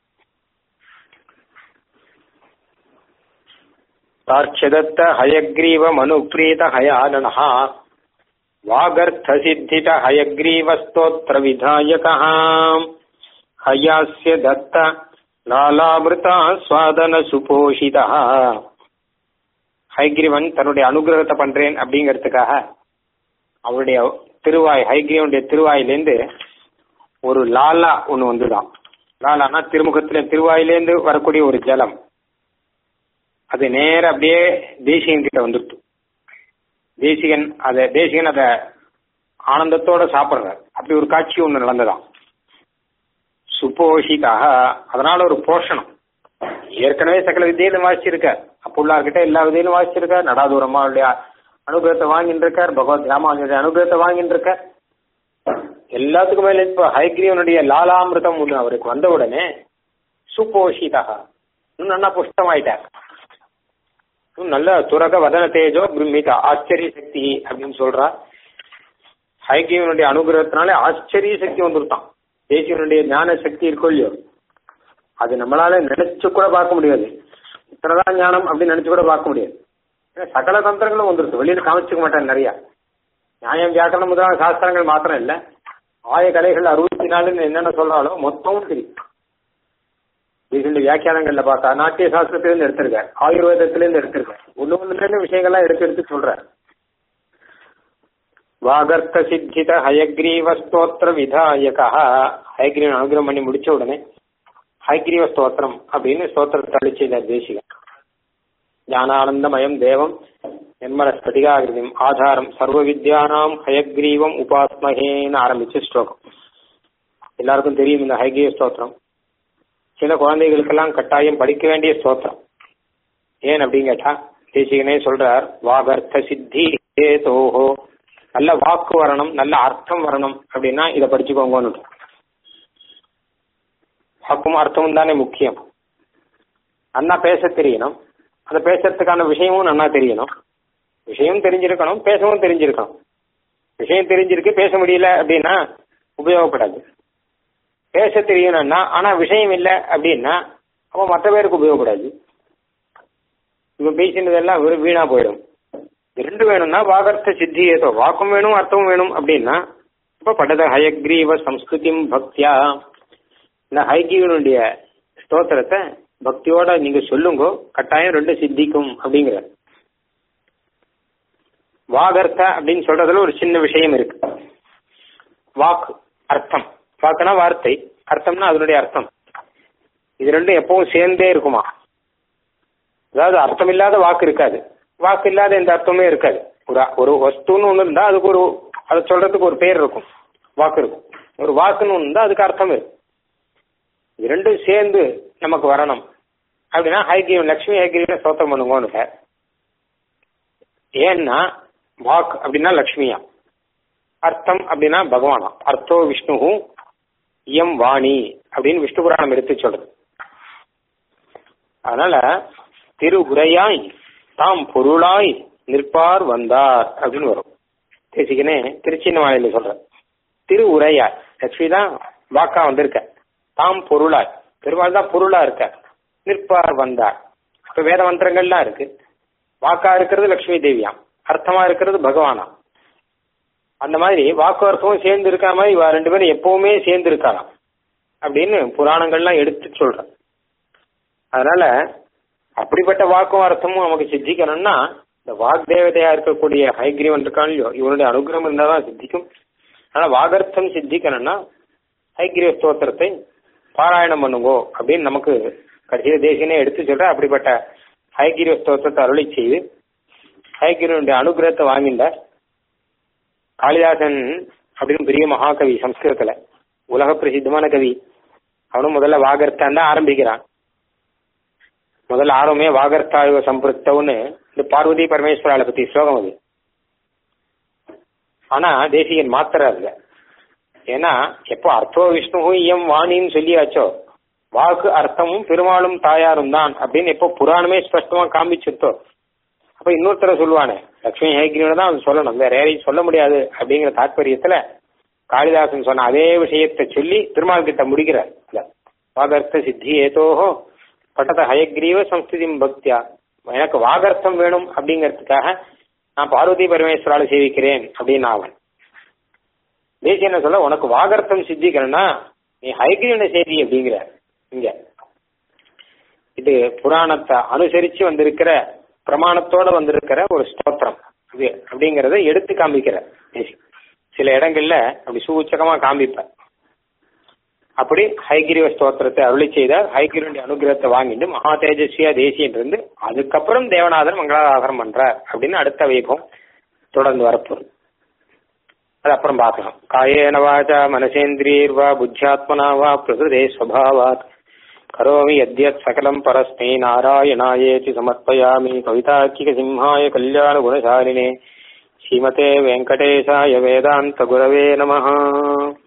தார்ச்சதத்த ஹயக்ரீவ மனுப்ரீத ஹயானனஹா வாகர்த்த சித்தித ஹயக்ரீவ ஸ்தோத்திர விதாயக ஹயாஸ்ய தத்த லாலாமிருதா சுவாதன சுபோஷிதா ஹைகிரீவன் தன்னுடைய அனுகிரகத்தை பண்றேன் அப்படிங்கிறதுக்காக அவருடைய திருவாய் ஹைகிரீவனுடைய திருவாயிலேருந்து ஒரு லாலா ஒண்ணு வந்துதான் லாலானா திருமுகத்துல திருவாயிலேருந்து வரக்கூடிய ஒரு ஜலம் அது நேர அப்படியே தேசிகன் கிட்ட வந்துட்டு தேசிகன் அத தேசிகன் அத ஆனந்தத்தோட சாப்பிடுறார் அப்படி ஒரு காட்சி ஒண்ணு நடந்ததாம் சுபோஷிதாக அதனால ஒரு போஷணம் ஏற்கனவே சகல வித்தியிலும் வாசிச்சிருக்கார் அப்புள்ளார்கிட்ட எல்லா விதையிலும் வாசிச்சிருக்கார் நடாதூரமா அவருடைய அனுகிரகத்தை வாங்கிட்டு இருக்கார் பகவத் ராமானுடைய அனுகிரகத்தை வாங்கிட்டு இருக்கார் எல்லாத்துக்கும் மேல இப்ப ஹைகிரீவனுடைய லாலாமிருதம் ஒண்ணு அவருக்கு வந்த உடனே சுபோஷிதாக இன்னும் நல்லா புஷ்டமாயிட்டார் இன்னும் நல்ல துரக வதன தேஜோ பிரம்மித ஆச்சரிய சக்தி அப்படின்னு சொல்றா ஹைகிரீவனுடைய அனுகிரகத்தினாலே ஆச்சரிய சக்தி வந்துருட்டான் தேசியனுடைய ஞான சக்தி இருக்கோ இல்லையோ அது நம்மளால நினைச்சு கூட பார்க்க முடியாது இத்தனைதான் ஞானம் அப்படின்னு நினைச்சு கூட பார்க்க முடியாது ஏன்னா சகல தந்திரங்களும் வந்துருது வெளியில காமிச்சுக்க மாட்டாங்க நிறைய நியாயம் வியாக்கரணம் முதலான சாஸ்திரங்கள் மாத்திரம் இல்ல ஆய கலைகள் அறுபத்தி நாலுன்னு என்னென்ன சொல்றாலும் மொத்தமும் தெரியும் இதுல வியாக்கியானங்கள்ல பார்த்தா நாட்டிய சாஸ்திரத்திலிருந்து எடுத்திருக்கார் ஆயுர்வேதத்திலிருந்து எடுத்திருக்கார் ஒண்ணு ஒண்ணுல இருந்து விஷயங்கள்லாம் எடுத்து எடுத்து சொல்றார் வாகர்த்த சித்தித ஹயக்ரீவ ஸ்தோத்திர விதாயகா ஹயக்ரீவன் அனுகிரகம் பண்ணி முடிச்ச உடனே ஹயக்ரீவ ஸ்தோத்திரம் அப்படின்னு ஸ்தோத்திரத்தை அழிச்சார் தேசிகன் ஞானானந்தமயம் தேவம் நிர்மல ஸ்படிகாகிருதிம் ஆதாரம் சர்வ வித்யானாம் ஹயக்ரீவம் உபாஸ்மகேன்னு ஆரம்பிச்ச ஸ்லோகம் எல்லாருக்கும் தெரியும் இந்த ஹயக்ரீவ ஸ்தோத்திரம் சில குழந்தைகளுக்கெல்லாம் கட்டாயம் படிக்க வேண்டிய ஸ்தோத்திரம் ஏன் அப்படின்னு கேட்டா தேசிகனே சொல்றார் வாகர்த்த சித்தி ஏதோஹோ நல்ல வாக்கு வரணும் நல்ல அர்த்தம் வரணும் அப்படின்னா இதை படிச்சுக்கோங்கன்னு வாக்கும் அர்த்தமும் தானே முக்கியம் அண்ணா பேச தெரியணும் அதை பேசுறதுக்கான விஷயமும் நன்னா தெரியணும் விஷயம் தெரிஞ்சிருக்கணும் பேசவும் தெரிஞ்சிருக்கணும் விஷயம் தெரிஞ்சிருக்கு பேச முடியல அப்படின்னா உபயோகப்படாது பேச தெரியணும்னா ஆனா விஷயம் இல்லை அப்படின்னா அப்போ மற்ற பேருக்கு உபயோகப்படாது இவன் பேசினதெல்லாம் வெறும் வீணா போயிடும் ரெண்டு வேணும்னா வாகர்த்த சித்தி ஏதோ வாக்கும் வேணும் அர்த்தமும் வேணும் அப்படின்னா இப்ப படத ஹயக்ரீவ சம்ஸ்கிருதிம் பக்தியா இந்த ஹைகிரீவனுடைய ஸ்தோத்திரத்தை பக்தியோட நீங்க சொல்லுங்க கட்டாயம் ரெண்டு சித்திக்கும் அப்படிங்கிற வாகர்த்த அப்படின்னு சொல்றதுல ஒரு சின்ன விஷயம் இருக்கு வாக் அர்த்தம் வாக்குனா வார்த்தை அர்த்தம்னா அதனுடைய அர்த்தம் இது ரெண்டும் எப்பவும் சேர்ந்தே இருக்குமா அதாவது அர்த்தம் இல்லாத வாக்கு இருக்காது வாக்கு இல்லாத எந்த அர்த்தமே இருக்காது ஒரு ஒரு வஸ்துன்னு ஒன்று இருந்தா அதுக்கு ஒரு அதை சொல்றதுக்கு ஒரு பேர் இருக்கும் வாக்கு இருக்கும் ஒரு வாக்குன்னு ஒன்று இருந்தா அதுக்கு அர்த்தம் இருக்கும் இது ரெண்டும் சேர்ந்து நமக்கு வரணும் அப்படின்னா ஹைகிரீவன் லட்சுமி ஹைகிரீவனை சோத்திரம் பண்ணுங்கன்னு ஏன்னா வாக் அப்படின்னா லக்ஷ்மியா அர்த்தம் அப்படின்னா பகவானா அர்த்தோ விஷ்ணு இயம் வாணி அப்படின்னு விஷ்ணு புராணம் எடுத்து சொல்றது அதனால திரு உரையாய் தாம் பொருளாய் நிற்பார் வந்தார் அப்படின்னு வரும் தேசிக்கனே திருச்சின்னவாளையில சொல்ற திரு உரையாய் லட்சுமி தான் வாக்கா வந்திருக்க தாம் பொருளாய் பெருமாள் தான் பொருளா இருக்க நிற்பார் வந்தார் இப்ப வேத மந்திரங்கள்லாம் இருக்கு வாக்கா இருக்கிறது லட்சுமி தேவியாம் அர்த்தமா இருக்கிறது பகவானாம் அந்த மாதிரி வாக்கு அர்த்தமும் சேர்ந்து இருக்கா மாதிரி இவ ரெண்டு பேரும் எப்பவுமே சேர்ந்து இருக்கலாம் அப்படின்னு புராணங்கள்லாம் எடுத்து சொல்றேன் அதனால அப்படிப்பட்ட வாக்கும் அர்த்தமும் நமக்கு சித்திக்கணும்னா இந்த வாக் தேவதையா இருக்கக்கூடிய ஹைகிரீவன் இருக்கான் இல்லையோ இவனுடைய அனுகிரகம் இருந்தால் தான் சித்திக்கும் ஆனா வாகர்த்தம் சித்திக்கணும்னா ஹைகிரீவ ஸ்தோத்திரத்தை பாராயணம் பண்ணுங்கோ அப்படின்னு நமக்கு கடைசியில தேசியனே எடுத்து சொல்ற அப்படிப்பட்ட ஹைகிரீவ ஸ்தோத்திரத்தை அருளை செய்து ஹைகிரீவனுடைய அனுகிரகத்தை வாங்கிண்டார் காளிதாசன் அப்படின்னு பெரிய மகாகவி சம்ஸ்கிருதத்துல உலக பிரசித்தமான கவி அவனும் முதல்ல வாகர்த்தான் தான் ஆரம்பிக்கிறான் முதல்ல ஆரம்பமே வாகர்த்தாயுவ சம்பிருத்தவுன்னு இந்த பார்வதி பரமேஸ்வரால பத்தி ஸ்லோகம் அது ஆனா தேசிகன் மாத்திரார் இல்ல ஏன்னா எப்போ அர்த்தோ விஷ்ணுவும் இயம் வாணின்னு சொல்லியாச்சோ வாக்கு அர்த்தமும் பெருமாளும் தாயாரும் தான் அப்படின்னு எப்போ புராணமே ஸ்பஷ்டமா காமிச்சிருத்தோ அப்ப இன்னொருத்தர சொல்லுவானே லட்சுமி ஹேகிரியோட தான் அவன் சொல்லணும் வேற யாரையும் சொல்ல முடியாது அப்படிங்கிற தாற்பயத்துல காளிதாசன் சொன்ன அதே விஷயத்தை சொல்லி திருமால் கிட்ட முடிக்கிறார் வாகர்த்த சித்தி ஏதோஹோ பட்டத ஹயக்ரீவ சம்ஸ்திதிம் பக்தியா எனக்கு வாகர்த்தம் வேணும் அப்படிங்கிறதுக்காக நான் பார்வதி பரமேஸ்வரால சேவிக்கிறேன் அப்படின்னு அவன் தேசிய என்ன சொல்ல உனக்கு வாகர்த்தம் சித்திக்கணும்னா நீ ஹைகிரீவனை சேவி அப்படிங்கிற இங்க இது புராணத்தை அனுசரிச்சு வந்திருக்கிற பிரமாணத்தோட வந்திருக்கிற ஒரு ஸ்தோத்திரம் இது அப்படிங்கறத எடுத்து காமிக்கிற சில இடங்கள்ல அப்படி சூச்சகமா காமிப்ப அப்படி ஹைகிரிவ ஸ்தோத்திரத்தை அருளி செய்தார் ஹைகிரிவனுடைய அனுகிரகத்தை வாங்கிட்டு மகா தேஜஸ்வியா தேசியன் இருந்து அதுக்கப்புறம் தேவநாதன் மங்களாதாரம் பண்றார் அப்படின்னு அடுத்த வைபவம் தொடர்ந்து வரப்போகுது அது அப்புறம் பார்க்கலாம் காயேன வாச்சா மனசேந்திரியர்வா புத்தியாத்மனா வா பிரகிருதே ஸ்வபாவாத் கரோமி யத்யத் சகலம் பரஸ்மை நாராயணாயேதி சமர்ப்பயாமி கவிதாக்கிக சிம்ஹாய கல்யாண குணசாலினே ஸ்ரீமதே வெங்கடேசாய வேதாந்த குரவே நமः